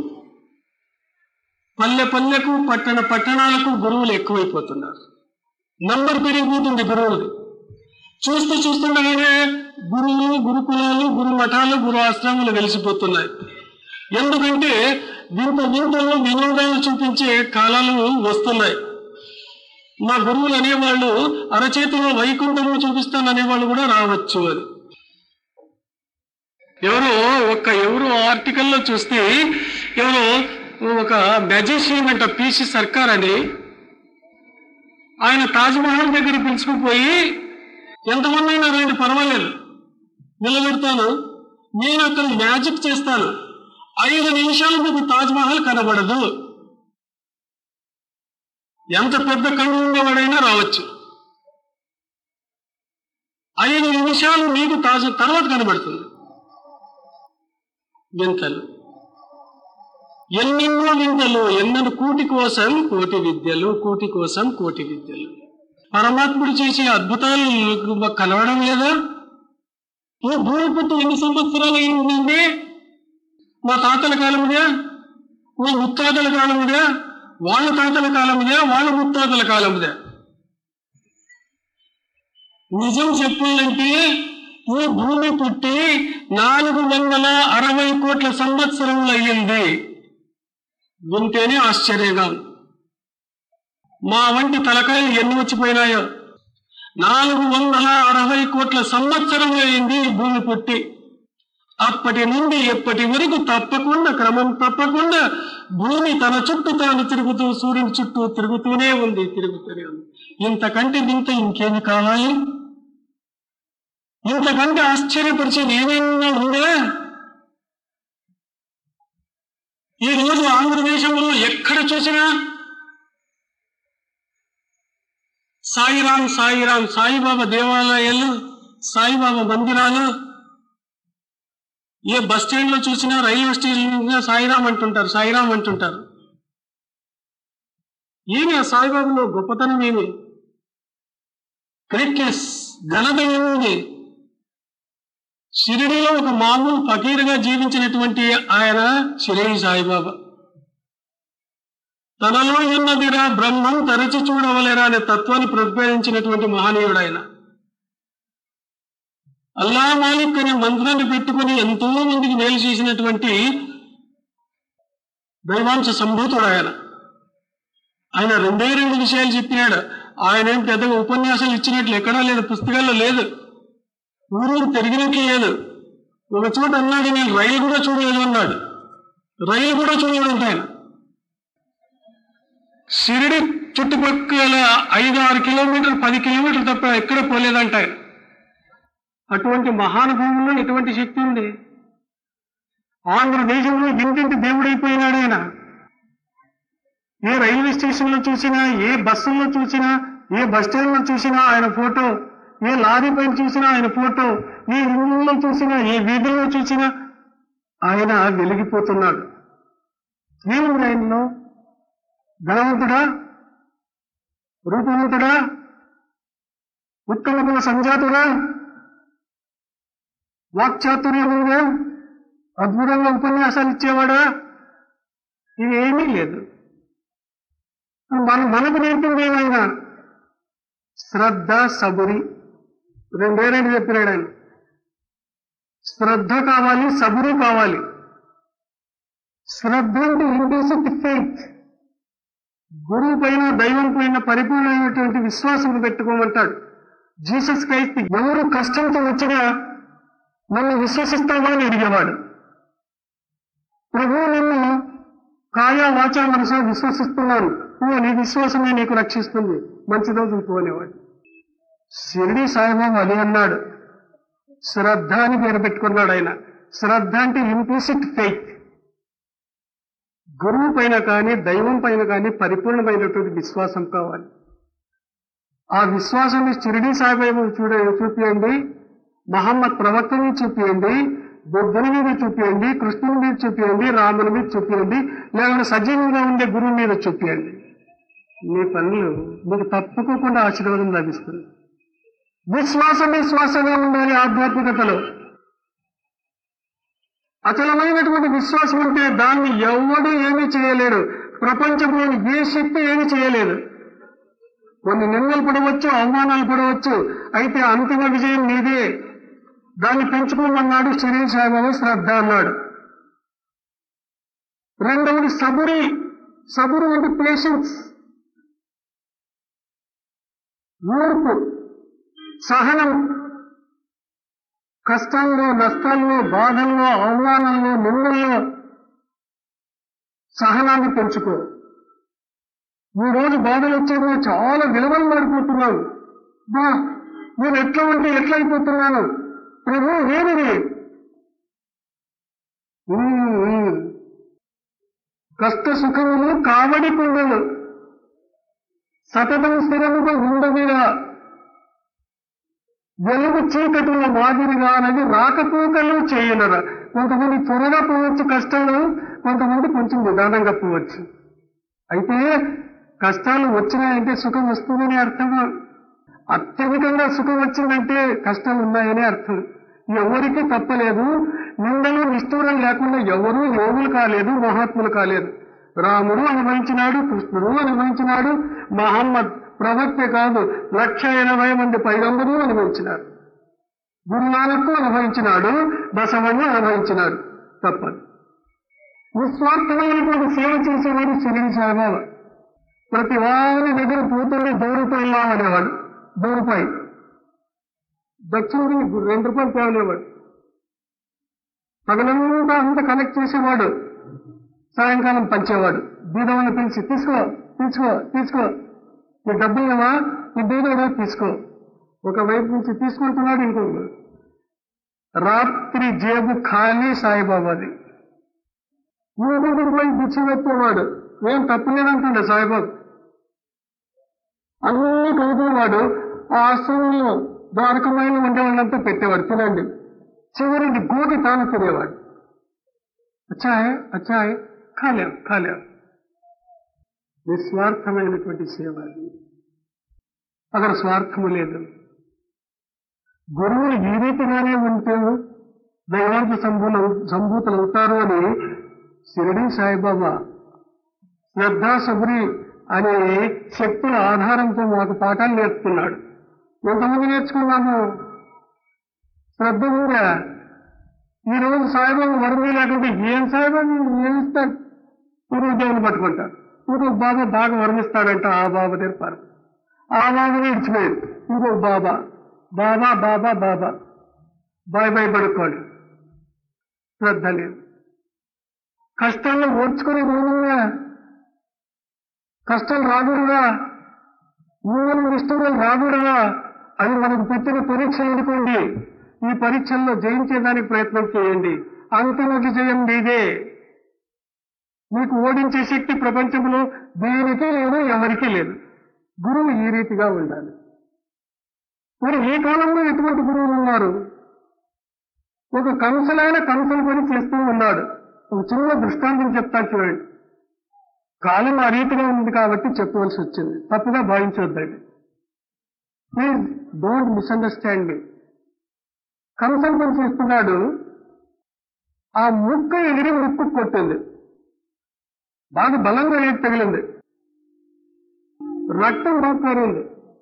పల్లె పల్లెకు పట్టణ పట్టణాలకు గురువులు ఎక్కువైపోతున్నారు నంబర్ పెరిగిపోతుంది గురువులు చూస్తూ చూస్తుండగానే గురువులు గురుకులాలు గురు మఠాలు గురు ఆశ్రమాలు వెలిసిపోతున్నాయి ఎందుకంటే వింత వింతలు వినోదాలు చూపించే కాలాలు వస్తున్నాయి మా గురువులు అనేవాళ్ళు అరచేతిలో వైకుంఠము చూపిస్తాను అనేవాళ్ళు కూడా రావచ్చు అని ఎవరో ఒక ఎవరు ఆర్టికల్లో చూస్తే ఎవరో ఒక మెజిషియన్ అంట పిసి సర్కార్ అని ఆయన తాజ్మహల్ దగ్గర పిలుచుకుపోయి ఎంతమంది అయినా రండి పర్వాలేదు నిలబెడతాను నేను అక్కడ మ్యాజిక్ చేస్తాను ఐదు నిమిషాలు మీకు తాజ్మహల్ కనబడదు ఎంత పెద్ద కన్ను ఉండేవాడైనా రావచ్చు ఐదు నిమిషాలు మీకు తాజ్ తర్వాత కనబడుతుంది వింతలు ఎన్నెన్నో వింతలు ఎన్నెన్నో కూటి కోసం కోటి విద్యలు కూటి కోసం కోటి విద్యలు పరమాత్ముడు చేసే అద్భుతాలు మాకు కలవడం లేదా ఈ భూమి పుట్టి ఎన్ని సంవత్సరాలు అయిందండి మా తాతల కాలముగా మా ముత్తాతల కాలముగా వాళ్ళ తాతల కాలముగా వాళ్ళ ముత్తాతల కాలముగా నిజం చెప్పాలంటే ఈ భూమి పుట్టి నాలుగు వందల అరవై కోట్ల సంవత్సరములు అయ్యింది వింటేనే ఆశ్చర్యంగా ఉంది మా వంటి తలకాయలు ఎన్ని వచ్చిపోయినాయో నాలుగు వందల అరవై కోట్ల సంవత్సరములు అయింది ఈ భూమి పుట్టి అప్పటి నుండి ఎప్పటి వరకు తప్పకుండా క్రమం తప్పకుండా భూమి తన చుట్టూ తాను తిరుగుతూ సూర్యుని చుట్టూ తిరుగుతూనే ఉంది తిరుగుతూనే ఉంది ఇంతకంటే ఇంత ఇంకేమి కావాలి ఇంతకంటే ఆశ్చర్యపరిచేది ఏమైనా ఉందా ఈ రోజు ఆంధ్రదేశంలో ఎక్కడ చూసినా సాయిరాం సాయిరాం సాయిబాబా దేవాలయాలు సాయిబాబా మందిరాలు ఏ బస్ స్టాండ్ లో చూసినా రైల్వే స్టేషన్ సాయిరాం అంటుంటారు సాయిరాం అంటుంటారు ఏమి ఆ సాయిబాబాలో గొప్పతనం ఏమి గ్రేట్నెస్ ఘనత ఏముంది షిరిడిలో ఒక మామూలు ఫకీరుగా జీవించినటువంటి ఆయన షిరిడి సాయిబాబా తనలో ఉన్నదిరా బ్రహ్మం తరచి చూడవలేరా అనే తత్వాన్ని ప్రతిపాదించినటువంటి మహనీయుడు ఆయన అల్లా మాలిక్ అనే మంత్రాన్ని పెట్టుకుని ఎంతో మందికి మేలు చేసినటువంటి దైవాంశ సంభూతుడు ఆయన ఆయన రెండే రెండు విషయాలు చెప్పినాడు ఆయన ఏం పెద్దగా ఉపన్యాసాలు ఇచ్చినట్లు ఎక్కడా లేదు పుస్తకాల్లో లేదు ఊరూరు పెరిగినట్టు లేదు ఒక చోట అన్నాడు నేను రైలు కూడా చూడలేదు అన్నాడు రైలు కూడా చూడలేదు ఆయన షిరిడి చుట్టుపక్కల ఐదు ఆరు కిలోమీటర్లు పది కిలోమీటర్లు తప్ప ఎక్కడ పోలేదంట ఆయన అటువంటి మహానుభావుల్లో ఎటువంటి శక్తి ఉంది ఆంధ్రదేశంలో ఇంటింటి దేవుడైపోయినాడు ఆయన ఏ రైల్వే స్టేషన్లో చూసినా ఏ బస్సుల్లో చూసినా ఏ బస్ స్టాండ్లో చూసినా ఆయన ఫోటో ఏ లారీ పైన చూసినా ఆయన ఫోటో ఏ ఇళ్ళలో చూసినా ఏ వీధుల్లో చూసినా ఆయన వెలిగిపోతున్నాడు ఏముంది ఆయనలో ధనవంతుడా రూపవంతుడా ఉత్తమ గుణ సంజాతుడా వాక్చాతుర్యముగా అద్భుతంగా ఉపన్యాసాలు ఇచ్చేవాడా ఇది ఏమీ లేదు మన మనకు నేర్పింది ఏమైనా శ్రద్ధ సబురి రెండే రెండు చెప్పినాడు ఆయన శ్రద్ధ కావాలి సబురు కావాలి శ్రద్ధ అంటే ఇండిసిట్ ఫెయిత్ గురువు పైన దైవం పైన పరిపూర్ణమైనటువంటి విశ్వాసం పెట్టుకోమంటాడు జీసస్ క్రైస్ట్ ఎవరు కష్టంతో వచ్చినా నన్ను విశ్వసిస్తావా అని అడిగేవాడు ప్రభు నిన్ను కాయా వాచా మనసు విశ్వసిస్తున్నాను నువ్వు నీ విశ్వాసమే నీకు రక్షిస్తుంది మంచి రోజులు పోనేవాడు షిరిడి సాయిబాబు అది అన్నాడు శ్రద్ధ అని పేరు పెట్టుకున్నాడు ఆయన శ్రద్ధ అంటే ఇంప్లిసిట్ ఫెయిత్ గురువు పైన కానీ దైవం పైన కానీ పరిపూర్ణమైనటువంటి విశ్వాసం కావాలి ఆ విశ్వాసం షిరిడి సాయిబాబు చూడ చూపియండి మహమ్మద్ ప్రవక్త మీద చూపియండి బుద్ధుని మీద చూపియండి కృష్ణుని మీద చూపియండి రాముని మీద చూపియండి లేకుంటే సజీవంగా ఉండే గురువు మీద చూపియండి మీ పనులు మీకు తప్పుకోకుండా ఆశీర్వాదం లభిస్తుంది విశ్వాసమే శ్వాసగా ఉండాలి ఆధ్యాత్మికతలో అచలమైనటువంటి విశ్వాసం ఉంటే దాన్ని ఎవడు ఏమీ చేయలేడు ప్రపంచంలోని ఏ శక్తి ఏమీ చేయలేదు కొన్ని నిందలు పడవచ్చు అవమానాలు పడవచ్చు అయితే అంతిమ విజయం నీదే దాన్ని పెంచుకోమన్నాడు శరీర సాయిబాబా శ్రద్ధ అన్నాడు రెండవది సబురి సబురు అంటే పేషెన్స్ ఓర్పు సహనం కష్టాల్లో నష్టాల్లో బాధల్లో అవమానంలో నిందల్లో సహనాన్ని పెంచుకో ఈ రోజు బాధలు వచ్చేది చాలా విలువలు మారిపోతున్నావు బా నేను ఎట్లా ఉంటే ఎట్లా అయిపోతున్నాను ప్రభు ఏమిది ఉమ్, ఉమ్. కష్ట సుఖములు కావడి కుండలు సతతం స్థిరముగా ఉండవిగా వెలుగు చీకటిల మాదిరిగా అనేది రాకపోకలు చేయనరా కొంతమంది త్వరగా పోవచ్చు కష్టాలు కొంతమంది కొంచెం నిదానంగా పోవచ్చు అయితే కష్టాలు వచ్చినాయంటే సుఖం వస్తుందని అర్థమా అత్యధికంగా సుఖం వచ్చిందంటే కష్టాలు ఉన్నాయని అర్థం ఎవరికి తప్పలేదు నిందలు నిష్ఠూరం లేకుండా ఎవరూ యోగులు కాలేదు మహాత్ములు కాలేదు రాముడు అనుభవించినాడు కృష్ణుడు అనుభవించినాడు మహమ్మద్ ప్రవక్త కాదు లక్ష ఎనభై మంది పైగంబరు అనుభవించినారు గురునానక్ అనుభవించినాడు బసవన్న అనుభవించినాడు తప్పదు నిస్వార్థమైనటువంటి సేవ చేసేవాడు శరీర సాయిబాబా ప్రతి వారి దగ్గర పోతుండే దో రూపాయలు అనేవాడు దో రూపాయి దక్షిణ రెండు రూపాయలు తేవలేవాడు పగలంతా అంతా కలెక్ట్ చేసేవాడు సాయంకాలం పంచేవాడు బీదవాళ్ళని పిలిచి తీసుకో తీసుకో తీసుకో నీ డబ్బులు ఏమా నీ బీదోడా తీసుకో ఒకవైపు నుంచి తీసుకుంటున్నాడు ఇంకొక రాత్రి జేబు ఖాళీ సాయిబాబాది ఇంకొకటి పోయి పిచ్చి పెట్టేవాడు ఏం తప్పులేదంటుండే సాయిబాబు అన్ని కలిపేవాడు ఆ ఆశ్రమంలో ద్వారకమైన ఉండేవాళ్ళంతా పెట్టేవాడు తినండి చివరికి గోగి తాను తినేవాడు అచ్చా హై అచ్చా హై ఖాలేం ఖాలేం నిస్వార్థమైనటువంటి సేవ అది అక్కడ స్వార్థము లేదు గురువులు ఈ రీతిగానే ఉంటే దైవార్థ సంభూలు సంభూతులు అవుతారు అని షిరిడి సాయిబాబా శ్రద్ధ సబరి అనే శక్తుల ఆధారంతో మాకు పాఠాలు నేర్పుతున్నాడు ఎంతమంది నేర్చుకున్నాము శ్రద్ధ మీద ఈ రోజు సాయిబాబా వరమే లేకుంటే ఏం సాయిబాబా ఏం ఇస్తాడు పూర్వ దేవుని పట్టుకుంటారు ఇంకో బాబా బాగా వర్ణిస్తాడంట ఆ బాబా తెరపారు ఆ బాబానే ఇచ్చిపోయాడు ఇంకో బాబా బాబా బాబా బాబా బాయ్ బాయ్ పడుకోండి శ్రద్ధ లేదు కష్టాలను ఓర్చుకునే రోజుగా కష్టాలు రాకూడదా మూలం ఇష్టంగా రాకూడదా అది మనకు పెట్టిన పరీక్ష అనుకోండి ఈ పరీక్షల్లో జయించేదానికి ప్రయత్నం చేయండి అంతిమ విజయం మీదే మీకు ఓడించే శక్తి ప్రపంచంలో దేనికి లేదు ఎవరికీ లేదు గురువు ఈ రీతిగా ఉండాలి మరి ఈ కాలంలో ఎటువంటి గురువులు ఉన్నారు ఒక కంసలైన కంసల పని చేస్తూ ఉన్నాడు ఒక చిన్న దృష్టాంతం చెప్తాను చూడండి కాలం ఆ రీతిగా ఉంది కాబట్టి చెప్పవలసి వచ్చింది తప్పుగా భావించొద్దండి ప్లీజ్ డోంట్ మిస్అండర్స్టాండ్ మీ కంసం పని చేస్తున్నాడు ఆ ముక్క ఎగిరి ముక్కు కొట్టింది బాగా బలంగా ఏది తగిలింది రక్తం బాగా కారింది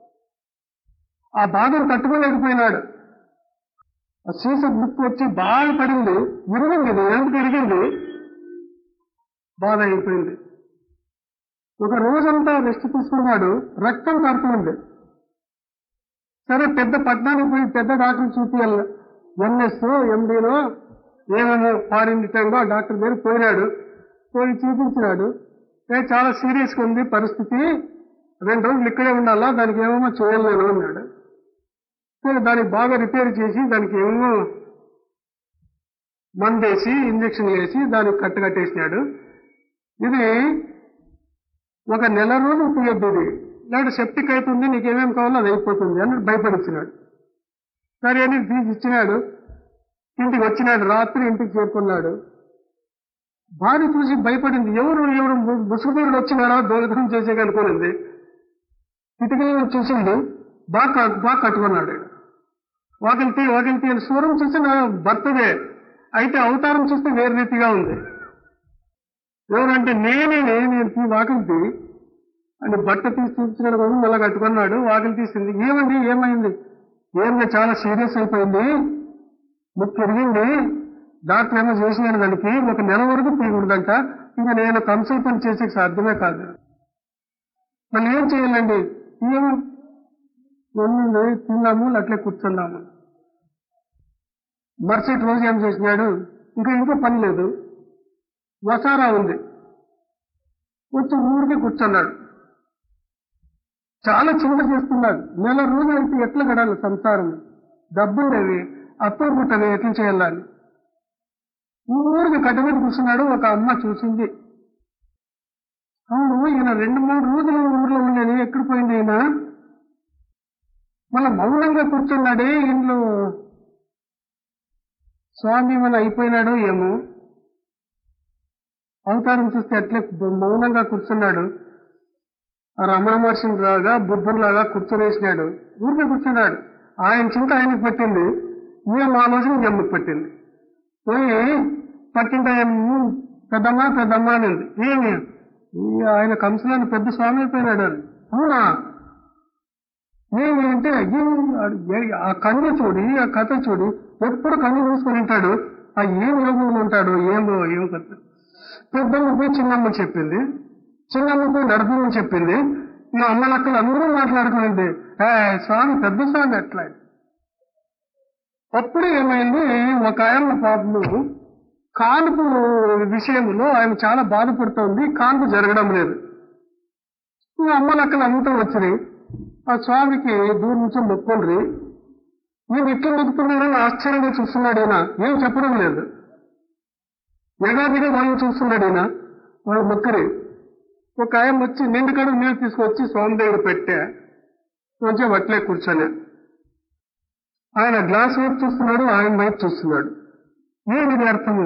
ఆ బాధను తట్టుకోలేకపోయినాడు ఆ సీస ముక్కు వచ్చి బాగా పడింది విరిగింది ఇది ఎందుకు విరిగింది బాధ అయిపోయింది ఒక రోజంతా రెస్ట్ తీసుకున్నాడు రక్తం కారుతుంది సరే పెద్ద పట్టణానికి పోయి పెద్ద డాక్టర్ చూపించాలి ఎంఎస్ ఎండీనో ఏమేమో ఫారిన్ టైంలో ఆ డాక్టర్ దగ్గర పోయినాడు పోయి చూపించినాడు ఏ చాలా సీరియస్గా ఉంది పరిస్థితి రెండు రోజులు ఇక్కడే ఉండాలా దానికి ఏమేమో చేయలేను అన్నాడు సరే దానికి బాగా రిపేర్ చేసి దానికి ఏమో మందేసి ఇంజక్షన్ వేసి దానికి కట్టకట్టేసినాడు ఇది ఒక నెల రోజులు తీయద్దు ఇది లేదంటే సెప్టిక్ అవుతుంది నీకేమేం కావాలో అది అయిపోతుంది అని భయపడిచ్చినాడు సరే అని తీసి ఇచ్చినాడు ఇంటికి వచ్చినాడు రాత్రి ఇంటికి చేరుకున్నాడు భార్య చూసి భయపడింది ఎవరు ఎవరు ముసుగుదూరుడు వచ్చినారా దోలకం చేసే అనుకోనింది కిటికీ చూసింది బాగా బాగా కట్టుకున్నాడు వాకిలికి వాకిలికి అని స్వరం చూసి నా భర్తదే అయితే అవతారం చూస్తే వేరే రీతిగా ఉంది ఎవరంటే నేనే నేను ఈ వాకిలికి అని బట్ట తీసి చూపించినాడు కదా మళ్ళీ కట్టుకున్నాడు వాకిలి తీసింది ఏమండి ఏమైంది ఏమైనా చాలా సీరియస్ అయిపోయింది ముక్కు పెరిగింది డాక్టర్ ఏమో చేసినాడు దానికి ఒక నెల వరకు తీయకూడదంట ఇంకా నేను కన్సల్టెంట్ చేసే సాధ్యమే కాదు మళ్ళీ ఏం చేయాలండి ఏమో ఉంది తిన్నాము అట్లే కూర్చున్నాము మరుసటి రోజు ఏం చేసినాడు ఇంకా ఇంకో పని లేదు వసారా ఉంది వచ్చి ఊరికి కూర్చున్నాడు చాలా చింత చేస్తున్నాడు నెల రోజులు అయితే ఎట్లా గడాలి సంసారం డబ్బుండేవి అప్పు పుట్టవి ఎట్లా చేయాలని ఊరికి కట్టబెట్టి కూర్చున్నాడు ఒక అమ్మ చూసింది అవును ఈయన రెండు మూడు రోజులు ఊర్లో ఉండేది ఎక్కడ పోయింది ఈయన మళ్ళా మౌనంగా కూర్చున్నాడే ఇంట్లో స్వామి మన అయిపోయినాడో ఏమో అవతారం చూస్తే అట్లే మౌనంగా కూర్చున్నాడు ఆ రమణ మహర్షిని లాగా బుద్ధులాగా కూర్చొనేసినాడు ఊరికే కూర్చున్నాడు ఆయన చింత ఆయనకు పట్టింది ఈయన ఆలోచన జమ్ముకు పట్టింది పోయి పట్టింట పెద్దమ్మా పెద్దమ్మా అనింది ఏమి ఈ ఆయన కంసులని పెద్ద స్వామి అయిపోయినాడు అని అవునా ఏమి అంటే ఏం ఆ కన్ను చూడి ఆ కథ చూడి ఎప్పుడు కన్ను మూసుకొని ఉంటాడు ఆ ఏం యోగంలో ఉంటాడు ఏమో ఏం కథ పెద్దమ్మ పోయి చిన్నమ్మ చెప్పింది చిన్నమ్మ పోయి నడపమని చెప్పింది మా అమ్మ లక్కలు అందరూ మాట్లాడుకునింది ఏ స్వామి పెద్ద స్వామి ఎట్లా అప్పుడు ఏమైంది ఒక ఆయన పాపము కాన్పు విషయంలో ఆయన చాలా బాధపడుతోంది కాన్పు జరగడం లేదు ఈ అమ్మ లక్కలు అంతా వచ్చినాయి ఆ స్వామికి దూరం నుంచి మొక్కుండ్రి నేను ఇట్లా మొక్కుతున్నాడని ఆశ్చర్యంగా చూస్తున్నాడు ఈయన ఏం చెప్పడం లేదు ఎగాదిగా వాళ్ళు చూస్తున్నాడు ఈయన వాళ్ళు మొక్కరి ఒక ఆయన వచ్చి నిండు కడుగు నీళ్ళు తీసుకొచ్చి స్వామి దగ్గర పెట్టా కొంచెం అట్లే కూర్చొని ఆయన గ్లాస్ వైపు చూస్తున్నాడు ఆయన వైపు చూస్తున్నాడు ఏమిది అర్థము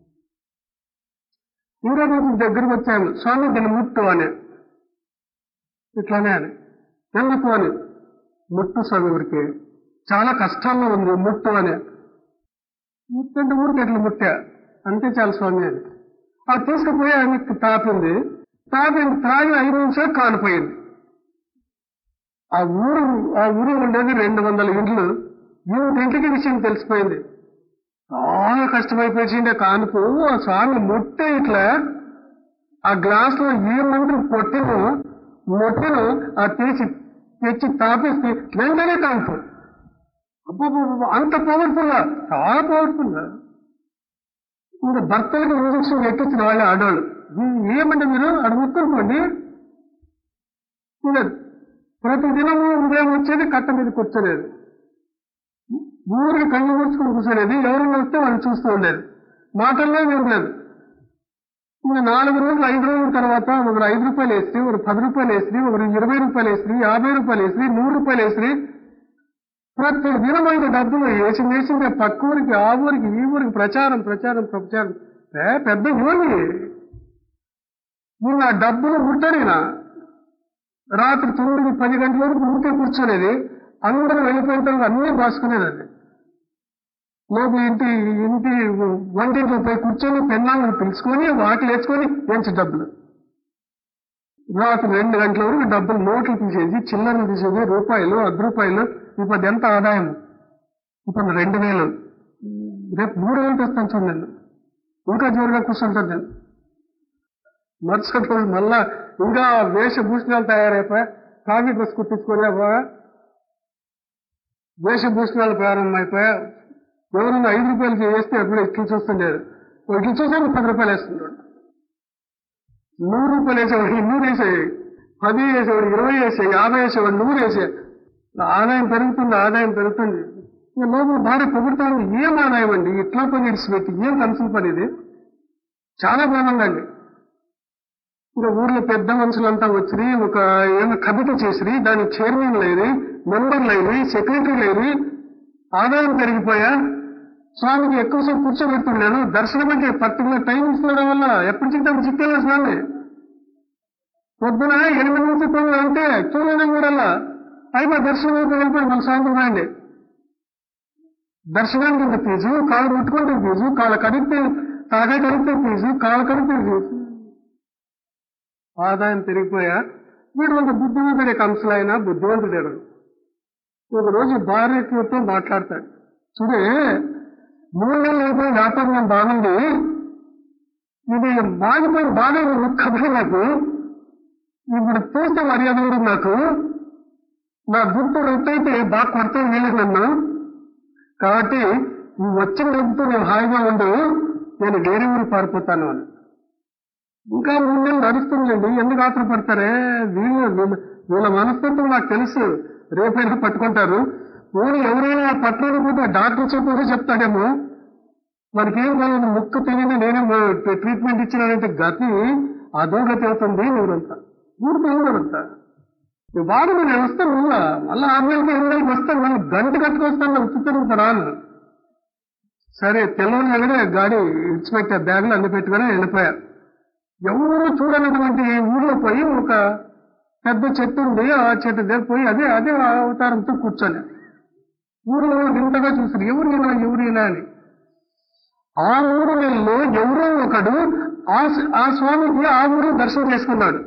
ఇంకా రోజు దగ్గరకు వచ్చాను స్వామి దీన్ని ముట్టు అని ఇట్లానే అని ఎందుకు అని ముట్టు స్వామి ఊరికి చాలా కష్టాల్లో ఉంది ముట్టు అని ముట్టంటే ఊరికి ఎట్లా ముట్టా అంతే చాలు స్వామి అని అది తీసుకుపోయి ఆయనకి తాపింది తాపింది తాగి ఐదు నిమిషాలు కాలిపోయింది ఆ ఊరు ఆ ఊరు ఉండేది రెండు వందల ఇండ్లు ఇంటికి విషయం తెలిసిపోయింది చాలా కష్టమైపోయింది కానుపు ఆ స్వామి ముట్టే ఇట్లా ఆ గ్లాస్ లో ఏ మంత్రి పొట్టిను మొట్టను ఆ తీసి తెచ్చి తాపేసి వెంటనే కానుపు అబ్బబ్బబ్బ, అంత పవర్ఫుల్ చాలా పవర్ఫుల్ ఇంకా భర్తలకు ఇంజక్షన్ ఎక్కించిన వాళ్ళే ఆడవాళ్ళు ఈ- ఏమంటే మీరు అడుగుతుకోండి ఇంకా ప్రతి దినము ఉదయం వచ్చేది కట్ట మీద కూర్చోలేదు ఊరికి కళ్ళు కూర్చుకొని కూర్చోలేదు ఎవరైనా వస్తే వాళ్ళు చూస్తూ ఉండేది మాటల్లో ఏం లేదు ఇంకా నాలుగు రోజులు ఐదు రోజుల తర్వాత ఒకరు ఐదు రూపాయలు వేసి ఒకరు పది రూపాయలు వేసి ఒకరు ఇరవై రూపాయలు వేసి యాభై రూపాయలు వేసి నూరు రూపాయలు వేసి ప్రతి దినం ఐదు డబ్బులు వేసి వేసిందే పక్క ఊరికి ఆ ఊరికి ఈ ఊరికి ప్రచారం ప్రచారం ప్రచారం ఏ పెద్ద ఊరి నువ్వు ఆ డబ్బులు ముట్టడినా రాత్రి తొమ్మిది పది గంటల వరకు ఊరికే కూర్చోనేది అందరూ వెళ్ళిపోయిన తర్వాత అన్నీ రాసుకునేది అది లోపల ఇంటి ఇంటి వంటింట్లో పోయి కూర్చొని పెన్నాలను పిలుచుకొని వాటిలు వేసుకొని ఎంచి డబ్బులు రాత్రి రెండు గంటల వరకు డబ్బులు నోట్లు తీసేసి చిల్లరలు తీసేసి రూపాయలు అర్ధ రూపాయలు ఇప్పుడు ఎంత ఆదాయం ఇప్పుడు రెండు వేలు రేపు మూడు వేలు తెస్తాను చూడండి నేను ఇంకా జోరుగా కూర్చుంటాను నేను మరుసటి రోజు మళ్ళా ఇంకా వేషభూషణాలు తయారైపోయా కాఫీ డ్రెస్ కుట్టించుకోలేవా వేషభూషణాలు ప్రారంభమైపోయా ఎవరైనా ఐదు రూపాయలకి వేస్తే ఎప్పుడు ఇట్లు చూస్తుండేది ఇట్లు చూసాను పది రూపాయలు వేస్తున్నాడు నూరు రూపాయలు వేసేవాడికి నూరు వేసేవి పది వేసేవాడు ఇరవై వేసే యాభై వేసేవాడు నూరు వేసే ఆదాయం పెరుగుతుంది ఆదాయం పెరుగుతుంది ఇక లోపల భార్య పొగుడుతాను ఏం ఆదాయం అండి ఇట్లా పని ఇడిచిపెట్టి ఏం కన్సల్ పని ఇది చాలా బాగుందండి ఇంకా ఊర్లో పెద్ద మనుషులంతా వచ్చి ఒక ఏదో కమిటీ చేసి దాని చైర్మన్ లేని మెంబర్ లేని సెక్రటరీ లేని ఆదాయం పెరిగిపోయా స్వామికి ఎక్కువసేపు కూర్చోబెడుతున్నాను దర్శనం అంటే పర్టికులర్ టైం ఇస్తుండడం వల్ల ఎప్పుడు చిక్కితే చిక్కేలా స్వామి పొద్దున ఎనిమిది నుంచి తొమ్మిది అంటే చూడలేని కూడా అయిపోయి దర్శనం అయిపోయి వెళ్ళిపోయి మన సాయంత్రం రాండి దర్శనానికి ఇంత ఫీజు కాళ్ళు ముట్టుకుంటే ఫీజు కాళ్ళ కడిగితే తలకాయ కడిగితే ఫీజు కాళ్ళ కడిగితే ఫీజు ఆదాయం పెరిగిపోయా వీడు ఒక బుద్ధిమంతుడే కంసలైనా బుద్ధిమంతుడే ఒక రోజు భార్యతో మాట్లాడతాడు చూడే మూడు నెలలు అయిపోయి వ్యాపారం బాగుంది ఇది బాగిపోయి బాగా కబడి నాకు ఇప్పుడు చూస్తే మర్యాద కూడా నాకు నా గుర్తు రొట్టయితే బాగా కొడతా వీళ్ళు నన్ను కాబట్టి ఈ వచ్చిన డబ్బుతో నేను హాయిగా ఉండు నేను వేరే ఊరు పారిపోతాను అని ఇంకా మూడు నెలలు నడుస్తుందండి ఎందుకు ఆత్రపడతారే వీళ్ళు వీళ్ళ వీళ్ళ మనస్తత్వం నాకు తెలుసు రేపైనా పట్టుకుంటారు ఊరు ఎవరైనా పట్టణానికి పోతే డాక్టర్ చెప్పి చెప్తాడేమో మనకేం కాదు ముక్కు తెలియని నేనే ట్రీట్మెంట్ ఇచ్చినానంటే గతి అదో గతి అవుతుంది ఊరంతా ఊరికి ఊరంతా వాడు నేను వస్తాను మళ్ళా మళ్ళీ ఆరు నెలలకి ఎనిమిది నెలలకు వస్తాను మళ్ళీ గంట కట్టుకొస్తాను ఉత్తుతాను రాను సరే తెల్లవారు వెళ్ళడే గాడి ఇచ్చిపెట్టే బ్యాగులు అన్ని పెట్టుకొని వెళ్ళిపోయా ఎవరు చూడనటువంటి ఊర్లో పోయి ఒక పెద్ద చెట్టు ఉంది ఆ చెట్టు దగ్గర పోయి అదే అదే అవతారంతో కూర్చొని ఊరిలో వింతగా చూసారు ఎవరు ఇలా ఎవరు ఇలా అని ఆ మూడు నెలల్లో ఎవరో ఒకడు ఆ ఆ స్వామికి ఆ ఊరు దర్శనం చేసుకున్నాడు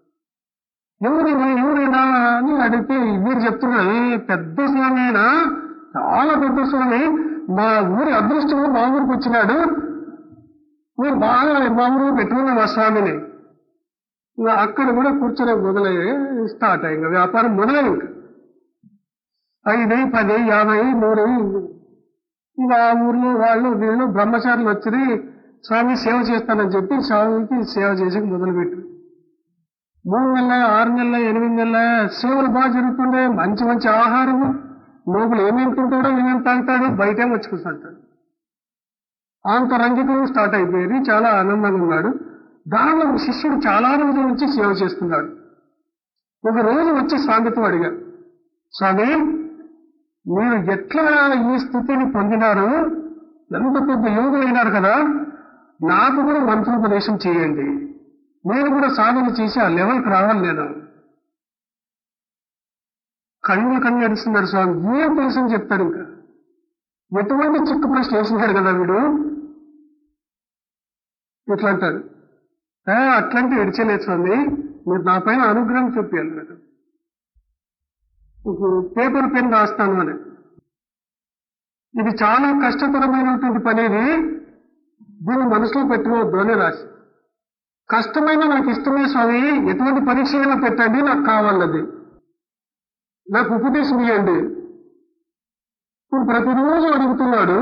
ఎవరైనా ఎవరైనా అని అడిగితే వీరు చెప్తున్నారు "ఏ, పెద్ద స్వామి అయినా చాలా పెద్ద స్వామి మా ఊరి అదృష్టం మా ఊరికి వచ్చినాడు మీరు బాగా మా ఊరు పెట్టుకున్నాం ఆ స్వామిని ఇంకా అక్కడ కూడా కూర్చొని మొదలయ్యే స్టార్ట్ అయ్యింది వ్యాపారం మొదలై ఇంకా ఐదు పది యాభై నూరు ఇంకా ఆ ఊర్లో వాళ్ళు వీళ్ళు బ్రహ్మచారులు వచ్చి స్వామి సేవ చేస్తానని చెప్పి స్వామికి సేవ చేసి మొదలుపెట్టారు మూడు నెలల ఆరు నెలల ఎనిమిది నెలల సేవలు బాగా జరుగుతుండే మంచి మంచి ఆహారం లోపల ఏమేమి తింటాడో ఏమేమి తాగుతాడో బయటే వచ్చి కూర్చుంటాడు ఆంతరంగికం స్టార్ట్ అయిపోయింది చాలా ఆనందంగా ఉన్నాడు దానిలో ఒక శిష్యుడు చాలా రోజుల నుంచి సేవ చేస్తున్నాడు ఒక రోజు వచ్చి స్వామితో అడిగారు స్వామి మీరు ఎట్లా ఈ స్థితిని పొందినారు ఎంత పెద్ద యోగం అయినారు కదా నాకు కూడా మంత్రోపదేశం చేయండి నేను కూడా సాధన చేసి ఆ లెవెల్కి రావాలి నేను కళ్ళు కళ్ళు నడుస్తున్నాడు స్వామి ఏం తెలుసని చెప్తాడు ఇంకా ఎటువంటి చిక్కు ప్రశ్న వేసినాడు కదా వీడు ఇట్లా అంటాడు "ఏ, అట్లాంటి విడిచలేదు స్వామి మీరు నా పైన అనుగ్రహం చెప్పాలి మీరు ఇప్పుడు పేపర్ పెన్ రాస్తాను అని ఇది చాలా కష్టతరమైనటువంటి పని ఇది దీన్ని మనసులో పెట్టుకోవద్దు అని రాసి కష్టమైన నాకు ఇష్టమే స్వామి ఎటువంటి పరీక్ష అయినా పెట్టండి నాకు కావాలది నాకు ఉపదేశం ఇవ్వండి ఇప్పుడు ప్రతిరోజు అడుగుతున్నాడు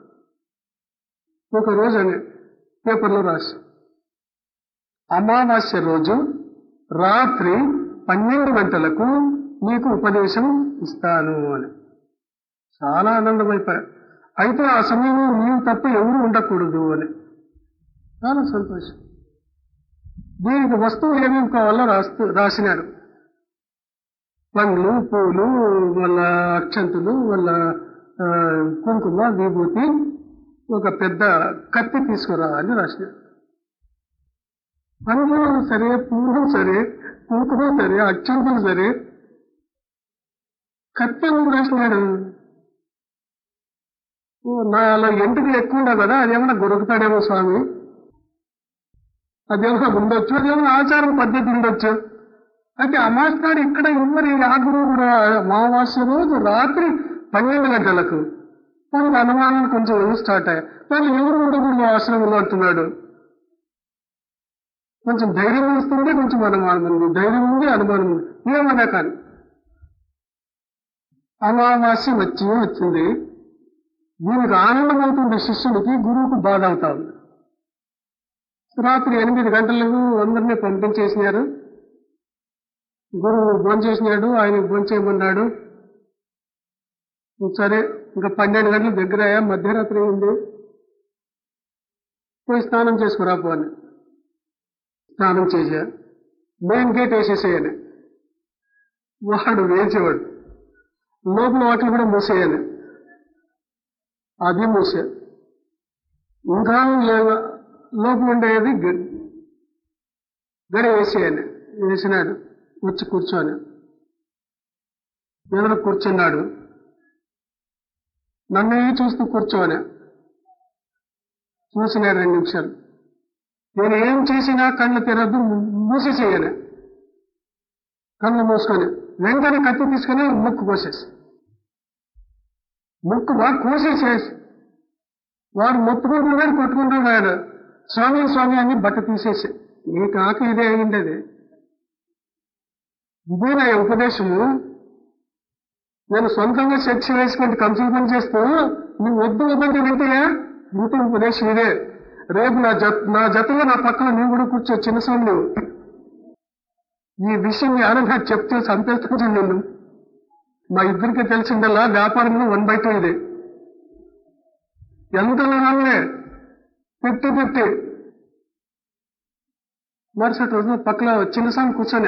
ఒక రోజు అని పేపర్లో రాసి అమావాస్య రోజు రాత్రి పన్నెండు గంటలకు మీకు ఉపదేశం ఇస్తాను అని చాలా ఆనందమైపోయా అయితే ఆ సమయంలో నీవు తప్ప ఎవరు ఉండకూడదు అని చాలా సంతోషం దీనికి వస్తువులు ఏమేమి కావాలో రాస్తూ రాసినాడు పండ్లు పూలు వాళ్ళ అక్షంతులు వాళ్ళ ఆ, కుంకుమ విభూతి ఒక పెద్ద కత్తి తీసుకురా అని రాసినాడు పండ్లు సరే పూలు సరే కుంకుమ సరే అక్షంతులు సరే కత్తి ఎందుకు రాసినాడు ఓ, నాలో ఎంటుకలు ఎక్కువ ఉండవు కదా అదేమన్నా దొరుకుతాడేమో స్వామి అదేమన్నా ఉండొచ్చు అదేమన్నా ఆచారం పద్ధతి ఉండొచ్చు అయితే అమాస్ నాడు ఇక్కడ ఎవరి ఆ గురువు కూడా అమావాస్య రోజు రాత్రి పన్నెండు గంటలకు మనకు అనుమానాలు కొంచెం స్టార్ట్ అయ్యాయి వాళ్ళు ఎవరు ఉండకూడదు ఆశ్రమంలో అంటున్నాడు కొంచెం ధైర్యం వస్తుంది కొంచెం అనుమానం ఉంది ధైర్యం ఉంది అనుమానం ఉంది ఏమన్నా కానీ అమావాస్య వచ్చి వచ్చింది దీనికి ఆనందం అవుతుంది శిష్యుడికి గురువుకు బాధ అవుతా ఉంది రాత్రి ఎనిమిది గంటలకు అందరినీ పంపించేసినారు గురువు భోంచేసినాడు ఆయన భోంచేయమన్నాడు సరే ఇంకా పన్నెండు గంటల దగ్గర అయ్యా మధ్యరాత్రి ఉంది పోయి స్నానం చేసుకురా పో అని స్నానం చేసా మెయిన్ గేట్ వేసేసేయని వాడు వేసేవాడు లోపల వాటిని కూడా మూసేయాలి అది మూసే ఇంకా లే- లోపల ఉండేది గ- గడి వేసేయాలి వేసినాడు వచ్చి కూర్చొని ఎవరు కూర్చున్నాడు నన్నే చూస్తూ కూర్చోని చూసిన రెండు నిమిషాలు నేను ఏం చేసినా కళ్ళు తెరద్దు మూసేసేయను కళ్ళు మూసుకొని వెంటనే కత్తి తీసుకొని ముక్కు కోసేసి ముక్కు బాగా కోసేసేసి వాడు మొత్తుకుంటున్నాడు కొట్టుకుంటున్నాడు ఆయన స్వామి స్వామి అని బట్ట తీసేసి నీ కాక ఇదే అయిండేది ఇదే నా ఉపదేశము నేను సొంతంగా చర్చ వేసుకుంటే కన్సల్టెంట్ చేస్తూ నువ్వు వద్దు వద్దంటే వింటయా ఇంత ఉపదేశం ఇదే రేపు నా జత నా జతలో నా పక్కన నువ్వు కూడా కూర్చో చిన్న స్వామి నువ్వు ఈ విషయం జ్ఞానంగా చెప్తే సంపేస్తుంది నిన్ను మా ఇద్దరికి తెలిసిందల్లా వ్యాపారంలో వన్ బై టూ ఇది ఎంత వినాలే పెట్టి పెట్టి మరుసటి రోజు పక్కన చిన్న స్వామి కూర్చొని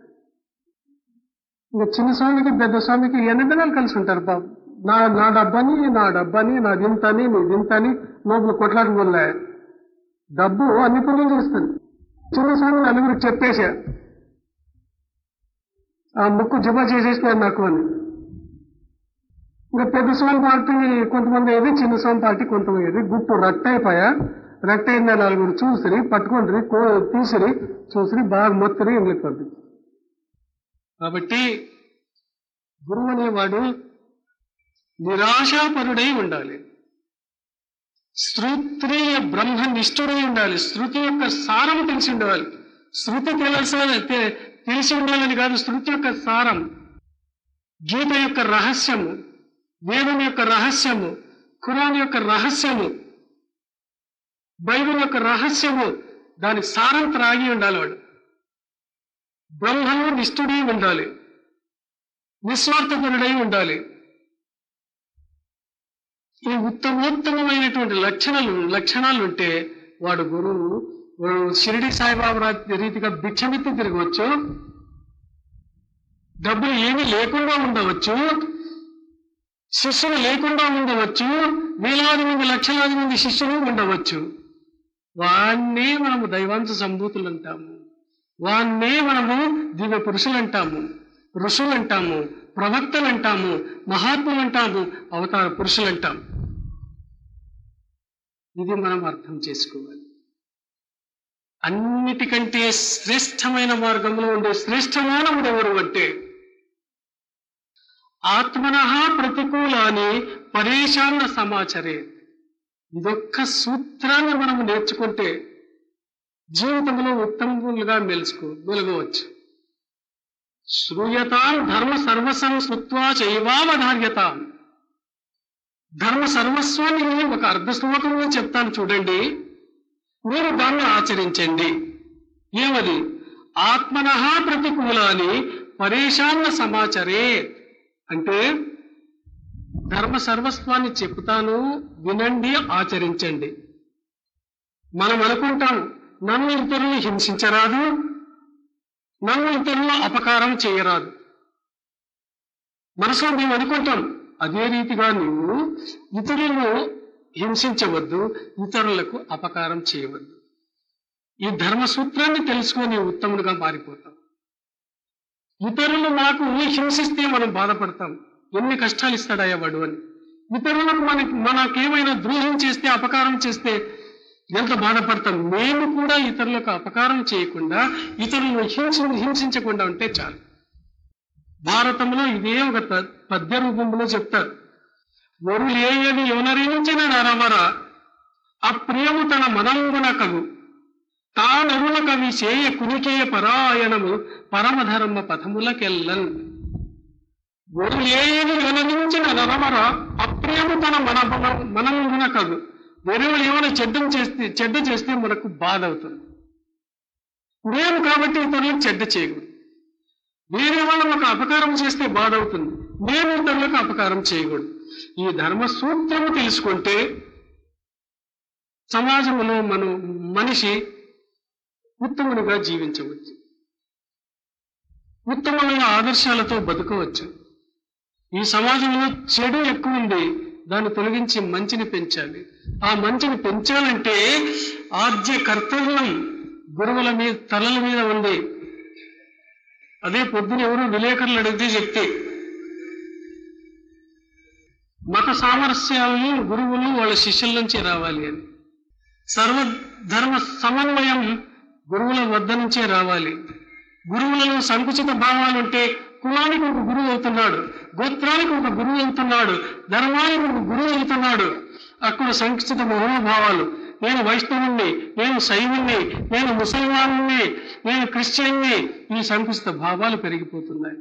ఇంకా చిన్న స్వామికి పెద్ద స్వామికి ఎన్ని దినాలు కలిసి ఉంటారు బాబు నా నా డబ్బని నా డబ్బని నా దింతని నీ దింతని లోపల కొట్లాడుకోలే డబ్బు అన్ని పనులు చేస్తుంది చిన్న స్వామి నలుగురికి చెప్పేశా ఆ ముక్కు జమ చేసేసినారు నాకు అని ఇంకా పెద్ద స్వామి పార్టీ కొంతమంది ఏది చిన్న స్వామి పార్టీ కొంతమంది ఏది గుట్టు రక్త అయిపోయా రక్త అయిందా నలుగురు చూసిరి పట్టుకుంటారు కో తీసిరి చూసిరి బాగా మొత్తరి ఇంట్లోకి పంపించి కాబట్టి గురువు అనేవాడు నిరాశాపరుడై ఉండాలి శ్రుత్రియ బ్రహ్మ నిష్ఠుడై ఉండాలి శృతి యొక్క సారం తెలిసి ఉండాలి శృతి తెలిసిన తె- తెలిసి ఉండాలని కాదు శృతి యొక్క సారం గీత యొక్క రహస్యము వేదం యొక్క రహస్యము ఖురాన్ యొక్క రహస్యము బైబిల్ యొక్క రహస్యము దాని సారం త్రాగి ఉండాలి వాడు బ్రహ్మలో నిష్ఠుడై ఉండాలి నిస్వార్థపరుడై ఉండాలి ఈ ఉత్తమోత్తమైనటువంటి లక్షణాలు లక్షణాలు ఉంటే వాడు గురువు వాడు షిరిడి సాయిబాబా రా- రీతిగా భిక్షమెత్తి తిరగవచ్చు డబ్బులు ఏమీ లేకుండా ఉండవచ్చు శిష్యులు లేకుండా ఉండవచ్చు వేలాది మంది లక్షలాది మంది శిష్యులు ఉండవచ్చు వాన్నే మనము దైవాంశ సంభూతులు అంటాము వాన్నే మనము దివ్య పురుషులు అంటాము ఋషులు అంటాము ప్రవక్తలు అంటాము మహాత్ములు అంటాము అవతార పురుషులు అంటాము ఇది మనం అర్థం చేసుకోవాలి అన్నిటికంటే శ్రేష్టమైన మార్గంలో ఉండే శ్రేష్ఠ మానవుడు ఎవరు అంటే ఆత్మన ప్రతికూలాన్ని పరేషాన్న సమాచరే ఇదొక్క సూత్రాన్ని మనం నేర్చుకుంటే జీవితంలో ఉత్తమములుగా మెలుచుకో మెలగవచ్చు శ్రూయతాం ధర్మ సర్వసం శృత్వా చైవావధార్యతాం ధర్మ సర్వస్వాన్ని ఒక అర్ధ శ్లోకంలో చెప్తాను చూడండి మీరు దాన్ని ఆచరించండి ఏమది ఆత్మన ప్రతికూలాన్ని పరేషాన్న సమాచరే అంటే ధర్మ సర్వస్వాన్ని చెప్తాను వినండి ఆచరించండి మనం అనుకుంటాం నన్ను ఇతరులు హింసించరాదు నన్ను ఇతరులు అపకారం చేయరాదు మనసులో మేము అనుకుంటాం అదే రీతిగా నీవు ఇతరులను హింసించవద్దు ఇతరులకు అపకారం చేయవద్దు ఈ ధర్మ సూత్రాన్ని తెలుసుకొని ఉత్తముడుగా మారిపోతాం ఇతరులు నాకు హింసిస్తే మనం బాధపడతాం ఎన్ని కష్టాలు ఇస్తాడయ్యా వాడు అని ఇతరులకు మనకి మనకేమైనా ద్రోహం చేస్తే అపకారం చేస్తే ఎంత బాధపడతాం మేము కూడా ఇతరులకు అపకారం చేయకుండా ఇతరులను హింస హింసించకుండా ఉంటే చాలు భారతంలో ఇదే ఒక ప- పద్య రూపంలో చెప్తారు వరులేయని యోనరించిన నరవర అప్రియము తన మనంగున కవు తానరుల కవి చేయ కునికేయ పరాయణము పరమధర్మ పథములకెల్లన్ వరులేయని యోనరించిన నరవర అప్రియము తన మన మనంగున కవు వెరువులు ఏమైనా చెడ్డం చేస్తే చెడ్డ చేస్తే మనకు బాధ అవుతుంది నేను కాబట్టి ఇతరులకు చెడ్డ చేయకూడదు వేరే వాళ్ళు ఒక అపకారం చేస్తే బాధ అవుతుంది నేను ఇతరులకు అపకారం చేయకూడదు ఈ ధర్మ సూత్రము తెలుసుకుంటే సమాజంలో మనం మనిషి ఉత్తమునిగా జీవించవచ్చు ఉత్తమమైన ఆదర్శాలతో బతకవచ్చు ఈ సమాజంలో చెడు ఎక్కువ ఉంది దాన్ని తొలగించి మంచిని పెంచాలి ఆ మంచిని పెంచాలంటే ఆద్య కర్తవ్యం గురువుల మీద తలల మీద ఉంది అదే పొద్దున ఎవరు విలేకరులు అడిగితే చెప్తే మత సామరస్యాలను గురువులు వాళ్ళ శిష్యుల నుంచి రావాలి అని సర్వధర్మ సమన్వయం గురువుల వద్ద నుంచే రావాలి గురువులలో సంకుచిత భావాలుంటే కులానికి ఒక గురువు అవుతున్నాడు గోత్రానికి ఒక గురువు అవుతున్నాడు ధర్మానికి ఒక గురువు అవుతున్నాడు అక్కడ సంకుచిత మనోభావాలు నేను వైష్ణవుణ్ణి నేను శైవుణ్ణి నేను ముసల్మాన్ని నేను క్రిస్టియన్ని ఈ సంకుచిత భావాలు పెరిగిపోతున్నాయి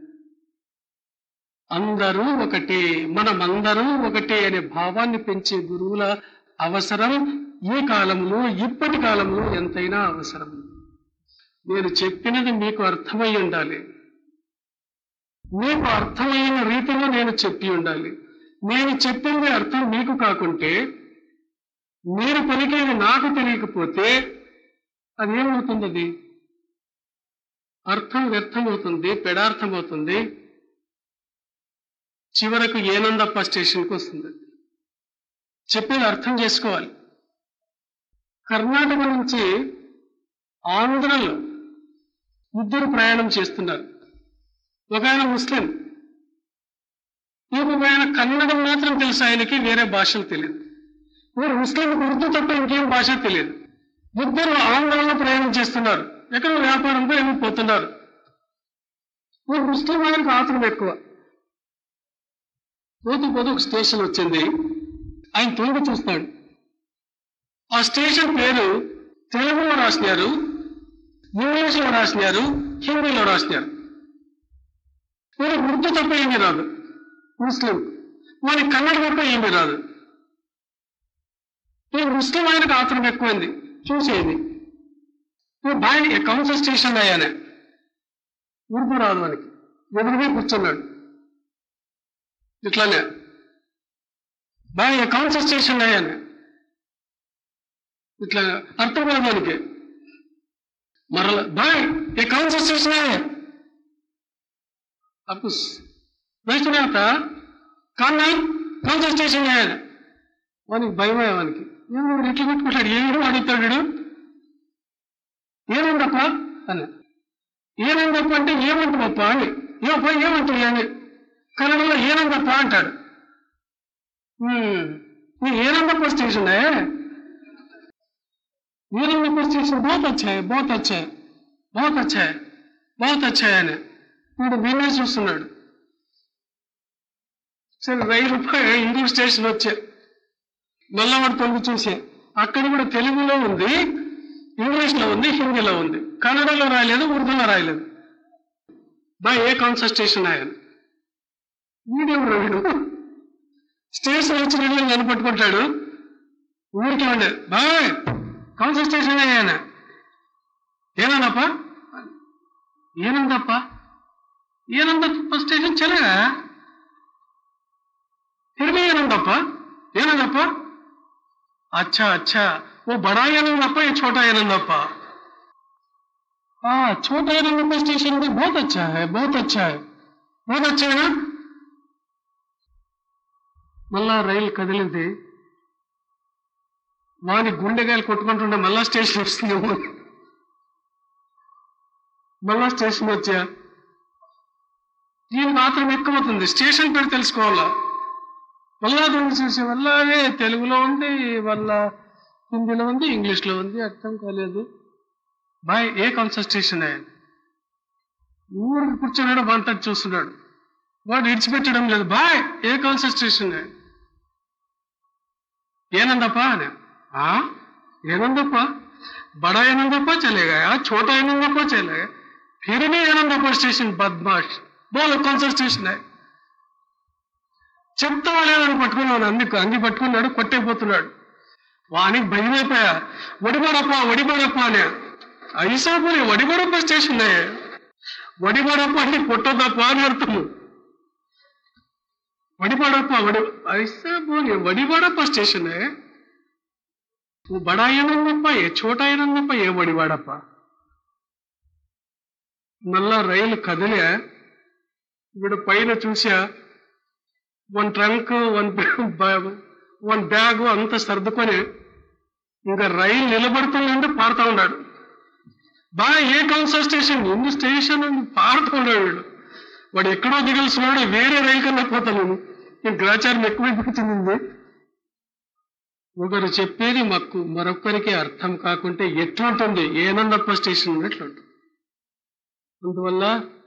అందరూ ఒకటే మనమందరం ఒకటే అనే భావాన్ని పెంచే గురువుల అవసరం ఈ కాలంలో ఇప్పటి కాలంలో ఎంతైనా అవసరం నేను చెప్పినది మీకు అర్థమై ఉండాలి మీకు అర్థమైన రీతిలో నేను చెప్పి ఉండాలి నేను చెప్పింది అర్థం మీకు కాకుంటే మీరు పలికేది నాకు తెలియకపోతే అది ఏమవుతుంది అది అర్థం వ్యర్థమవుతుంది పెడార్థమవుతుంది చివరకు ఏనందప్ప స్టేషన్కి వస్తుంది చెప్పేది అర్థం చేసుకోవాలి కర్ణాటక నుంచి ఆంధ్రలో ఇద్దరు ప్రయాణం చేస్తున్నారు ఒక ఆయన ముస్లిం ఇంకొక ఆయన కన్నడం మాత్రం తెలుసు ఆయనకి వేరే భాషలు తెలియదు మీరు ముస్లిం ఉర్దూ తప్ప ఇంకేం భాష తెలియదు ఇద్దరు ఆంధ్రలో ప్రయాణం చేస్తున్నారు ఎక్కడ వ్యాపారంతో ఏమో పోతున్నారు మీరు ముస్లిం ఆయనకు ఆత్రం ఎక్కువ పోతూ పోతూ ఒక స్టేషన్ వచ్చింది ఆయన తొంగి చూస్తాడు ఆ స్టేషన్ పేరు తెలుగులో రాసినారు ఇంగ్లీష్లో రాసినారు హిందీలో రాసినారు వీడు ఉర్దూ తప్ప ఏమీ రాదు ముస్లిం వాడికి కన్నడ తప్ప ఏమీ రాదు ఈ ముస్లిం ఆయనకు ఆత్రం ఎక్కువైంది చూసేది ఈ బాయ్ కౌన్సిల్ స్టేషన్ అయ్యానే ఉర్దూ రాదు వానికి ఎదురుగా కూర్చున్నాడు ఇట్లానే బాయ్ కౌన్సిల్ స్టేషన్ అయ్యానే ఇట్లా అర్థం కాదు వానికి మరల भाई ये कौन सा स्टेशन है आपको नहीं सुना था कौन नहीं कौन सा स्टेशन है వానికి భయమే వానికి ఏమో ఇట్లా పెట్టుకుంటాడు ఏడు అడుగుతాడు వీడు. ఏమైందప్ప అని ఏమైందప్ప అంటే ఏమంటామప్ప అని ఏమప్ప ఏమంటావు అని కన్నడలో ఏనందప్ప అంటాడు "హ్మ్, నీ ఏనందప్ప స్టేషన్ వీరన్నపూర్ స్టేషన్ बहुत अच्छा है बहुत अच्छा है बहुत अच्छा है बहुत अच्छा है అని వీడు వీళ్ళే చూస్తున్నాడు సరే వెయ్యి రూపాయలు ఇండియన్ స్టేషన్ వచ్చే మళ్ళా వాడు తొంగి చూసే అక్కడ కూడా తెలుగులో ఉంది ఇంగ్లీష్ లో ఉంది హిందీలో ఉంది కన్నడలో రాయలేదు ఉర్దూలో రాయలేదు బా ఏ కౌన్సర్ స్టేషన్ ఆయన వీడెవరు వీడు స్టేషన్ వచ్చిన వెళ్ళి నన్ను పట్టుకుంటాడు ఊరికి ఉండే బాయ్ కౌన్సిల్ స్టేషన్ ఆయన ಏನಂದಪ್ಪ ಏನಂದಪ್ಪ ಏನಂದಪ್ಪ ಸ್ಟೇಷನ್ ಚಲಗ फिर भी ಏನಂದಪ್ಪ ಏನಂದಪ್ಪ अच्छा अच्छा वो बड़ा ಏನಂದಪ್ಪ ये छोटा ಏನಂದಪ್ಪ हाँ छोटा ಏನಂದಪ್ಪ स्टेशन भी बहुत अच्छा है बहुत अच्छा है बहुत अच्छा है ना మళ్ళా రైలు కదిలింది వాని గుండెకాయలు కొట్టుకుంటుండే మళ్ళా స్టేషన్ వస్తుందేమో అని. మళ్ళా స్టేషన్ వచ్చా దీని మాత్రం ఎక్కువవుతుంది స్టేషన్ పేరు తెలుసుకోవాలా మళ్ళా దాన్ని చూసి వల్ల అదే తెలుగులో ఉంది వల్ల హిందీలో ఉంది ఇంగ్లీష్ లో ఉంది అర్థం కాలేదు బాయ్ ఏ కౌన్సర్ స్టేషన్ ఆయన ఊరు కూర్చున్నాడు వంట చూస్తున్నాడు వాడు ఇడిచిపెట్టడం లేదు బాయ్ ఏ కౌన్సర్ స్టేషన్ ఆయన ಏನಂದಪ್ಪ ಅನೆ ಆ ಏನಂದಪ್ಪ बड़ा ಏನಂದಪ್ಪ चले गया छोटा ಏನಂದಪ್ಪ चले गया फिर भी ಏನಂದಪ್ಪ स्टेशन बदमाश बोलो कौन सा स्टेशन है చెప్తా వాళ్ళని పట్టుకున్నాడు అందుకు అంగి పట్టుకున్నాడు కొట్టేపోతున్నాడు వానికి భయమైపోయా వడిబడప్ప వడిబడప్ప అనే ఐసాపురి వడిబడప్ప స్టేషన్ వడిబడప్ప అంటే కొట్టదప్ప అని అర్థము वड़ीबड़प्पा वड़ी ऐसा बोले वड़ीबड़प्पा स्टेशन है वो बड़ा ಏನಂದಪ್ಪ ఏ छोटा ಏನಂದಪ್ಪ ఏ వడివాడప్ప మళ్ళా రైలు కదిలే వీడు పైన చూసా one trunk one one bag అంతా సర్దుకొని ఇంకా రైలు నిలబడుతుందంటే పాడుతూ ఉన్నాడు బాగా ఏ కౌన్సిల్ స్టేషన్ ఎన్ని స్టేషన్ అని పాడుతూ ఉన్నాడు వీడు వాడు ఎక్కడో దిగాల్సినాడు వేరే రైలు కన్నా పోతాను నేను గ్రాచారం ఎక్కువైపోతుంది ఒకరు చెప్పేది మాకు మరొకరికి అర్థం కాకుంటే ఎట్లుంటుంది ఏనందప్ప స్టేషన్ ఉన్నట్లుంటుంది అందువల్ల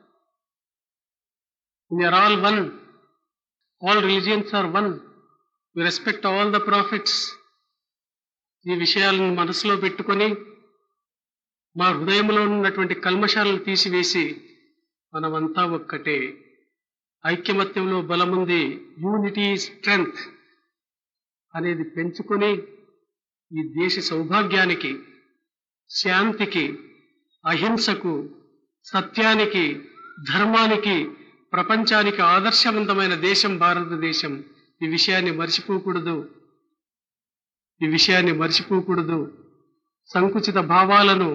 are all one all religions are one we respect all the prophets ఈ విషయాలను మనసులో పెట్టుకొని మా హృదయంలో ఉన్నటువంటి కల్మషాలను తీసివేసి మనమంతా ఒక్కటే ఐక్యమత్యంలో బలముంది యూనిటీ స్ట్రెంగ్త్ అనేది పెంచుకొని ఈ దేశ సౌభాగ్యానికి శాంతికి అహింసకు సత్యానికి ధర్మానికి ప్రపంచానికి ఆదర్శవంతమైన దేశం భారతదేశం ఈ విషయాన్ని మర్చిపోకూడదు ఈ విషయాన్ని మర్చిపోకూడదు సంకుచిత భావాలను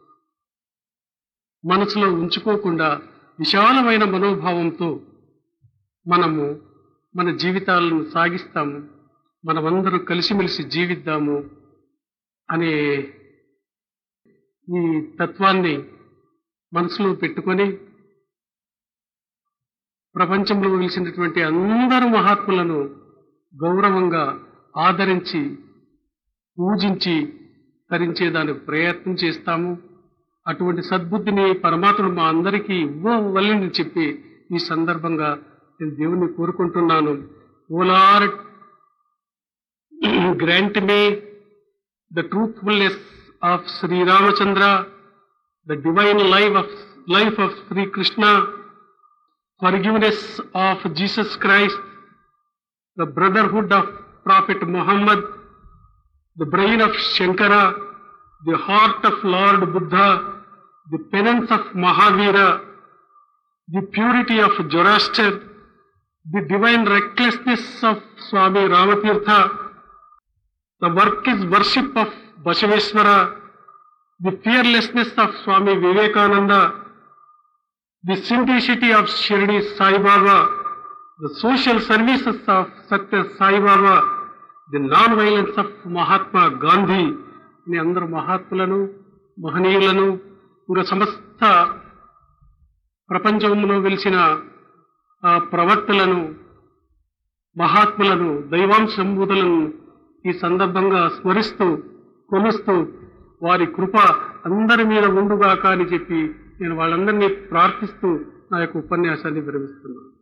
మనసులో ఉంచుకోకుండా విశాలమైన మనోభావంతో మనము మన జీవితాలను సాగిస్తాము మనమందరూ కలిసిమెలిసి జీవిద్దాము అనే ఈ తత్వాన్ని మనసులో పెట్టుకొని ప్రపంచంలో వెలిసినటువంటి అందరు మహాత్ములను గౌరవంగా ఆదరించి పూజించి తరించేదానికి ప్రయత్నం చేస్తాము అటువంటి సద్బుద్ధిని పరమాత్ముడు మా అందరికీ ఇవ్వవల్లని చెప్పి ఈ సందర్భంగా నేను దేవుణ్ణి కోరుకుంటున్నాను O Lord grant me the truthfulness of Shri Ramachandra the divine life of life of Shri Krishna forgiveness of Jesus Christ, the brotherhood of Prophet Muhammad, the brain of Shankara, the heart of Lord Buddha, the penance of Mahavira, the purity of Zoroaster, the divine recklessness of Swami Ramatirtha, the work is worship of Bashaveshwara, the fearlessness of Swami Vivekananda, the simplicity of Shirdi Sai Baba, the social services of Satya Sai Baba, the non-violence of Mahatma Gandhi, మీ అందరు మహాత్ములను మహనీయులను ఇంకా సమస్త ప్రపంచంలో వెలిసిన ఆ ప్రవక్తలను మహాత్ములను దైవాంశంభూతులను ఈ సందర్భంగా స్మరిస్తూ కొలుస్తూ వారి కృప అందరి మీద ఉండుగాక అని చెప్పి నేను వాళ్ళందరినీ ప్రార్థిస్తూ నా యొక్క ఉపన్యాసాన్ని విరమిస్తున్నాను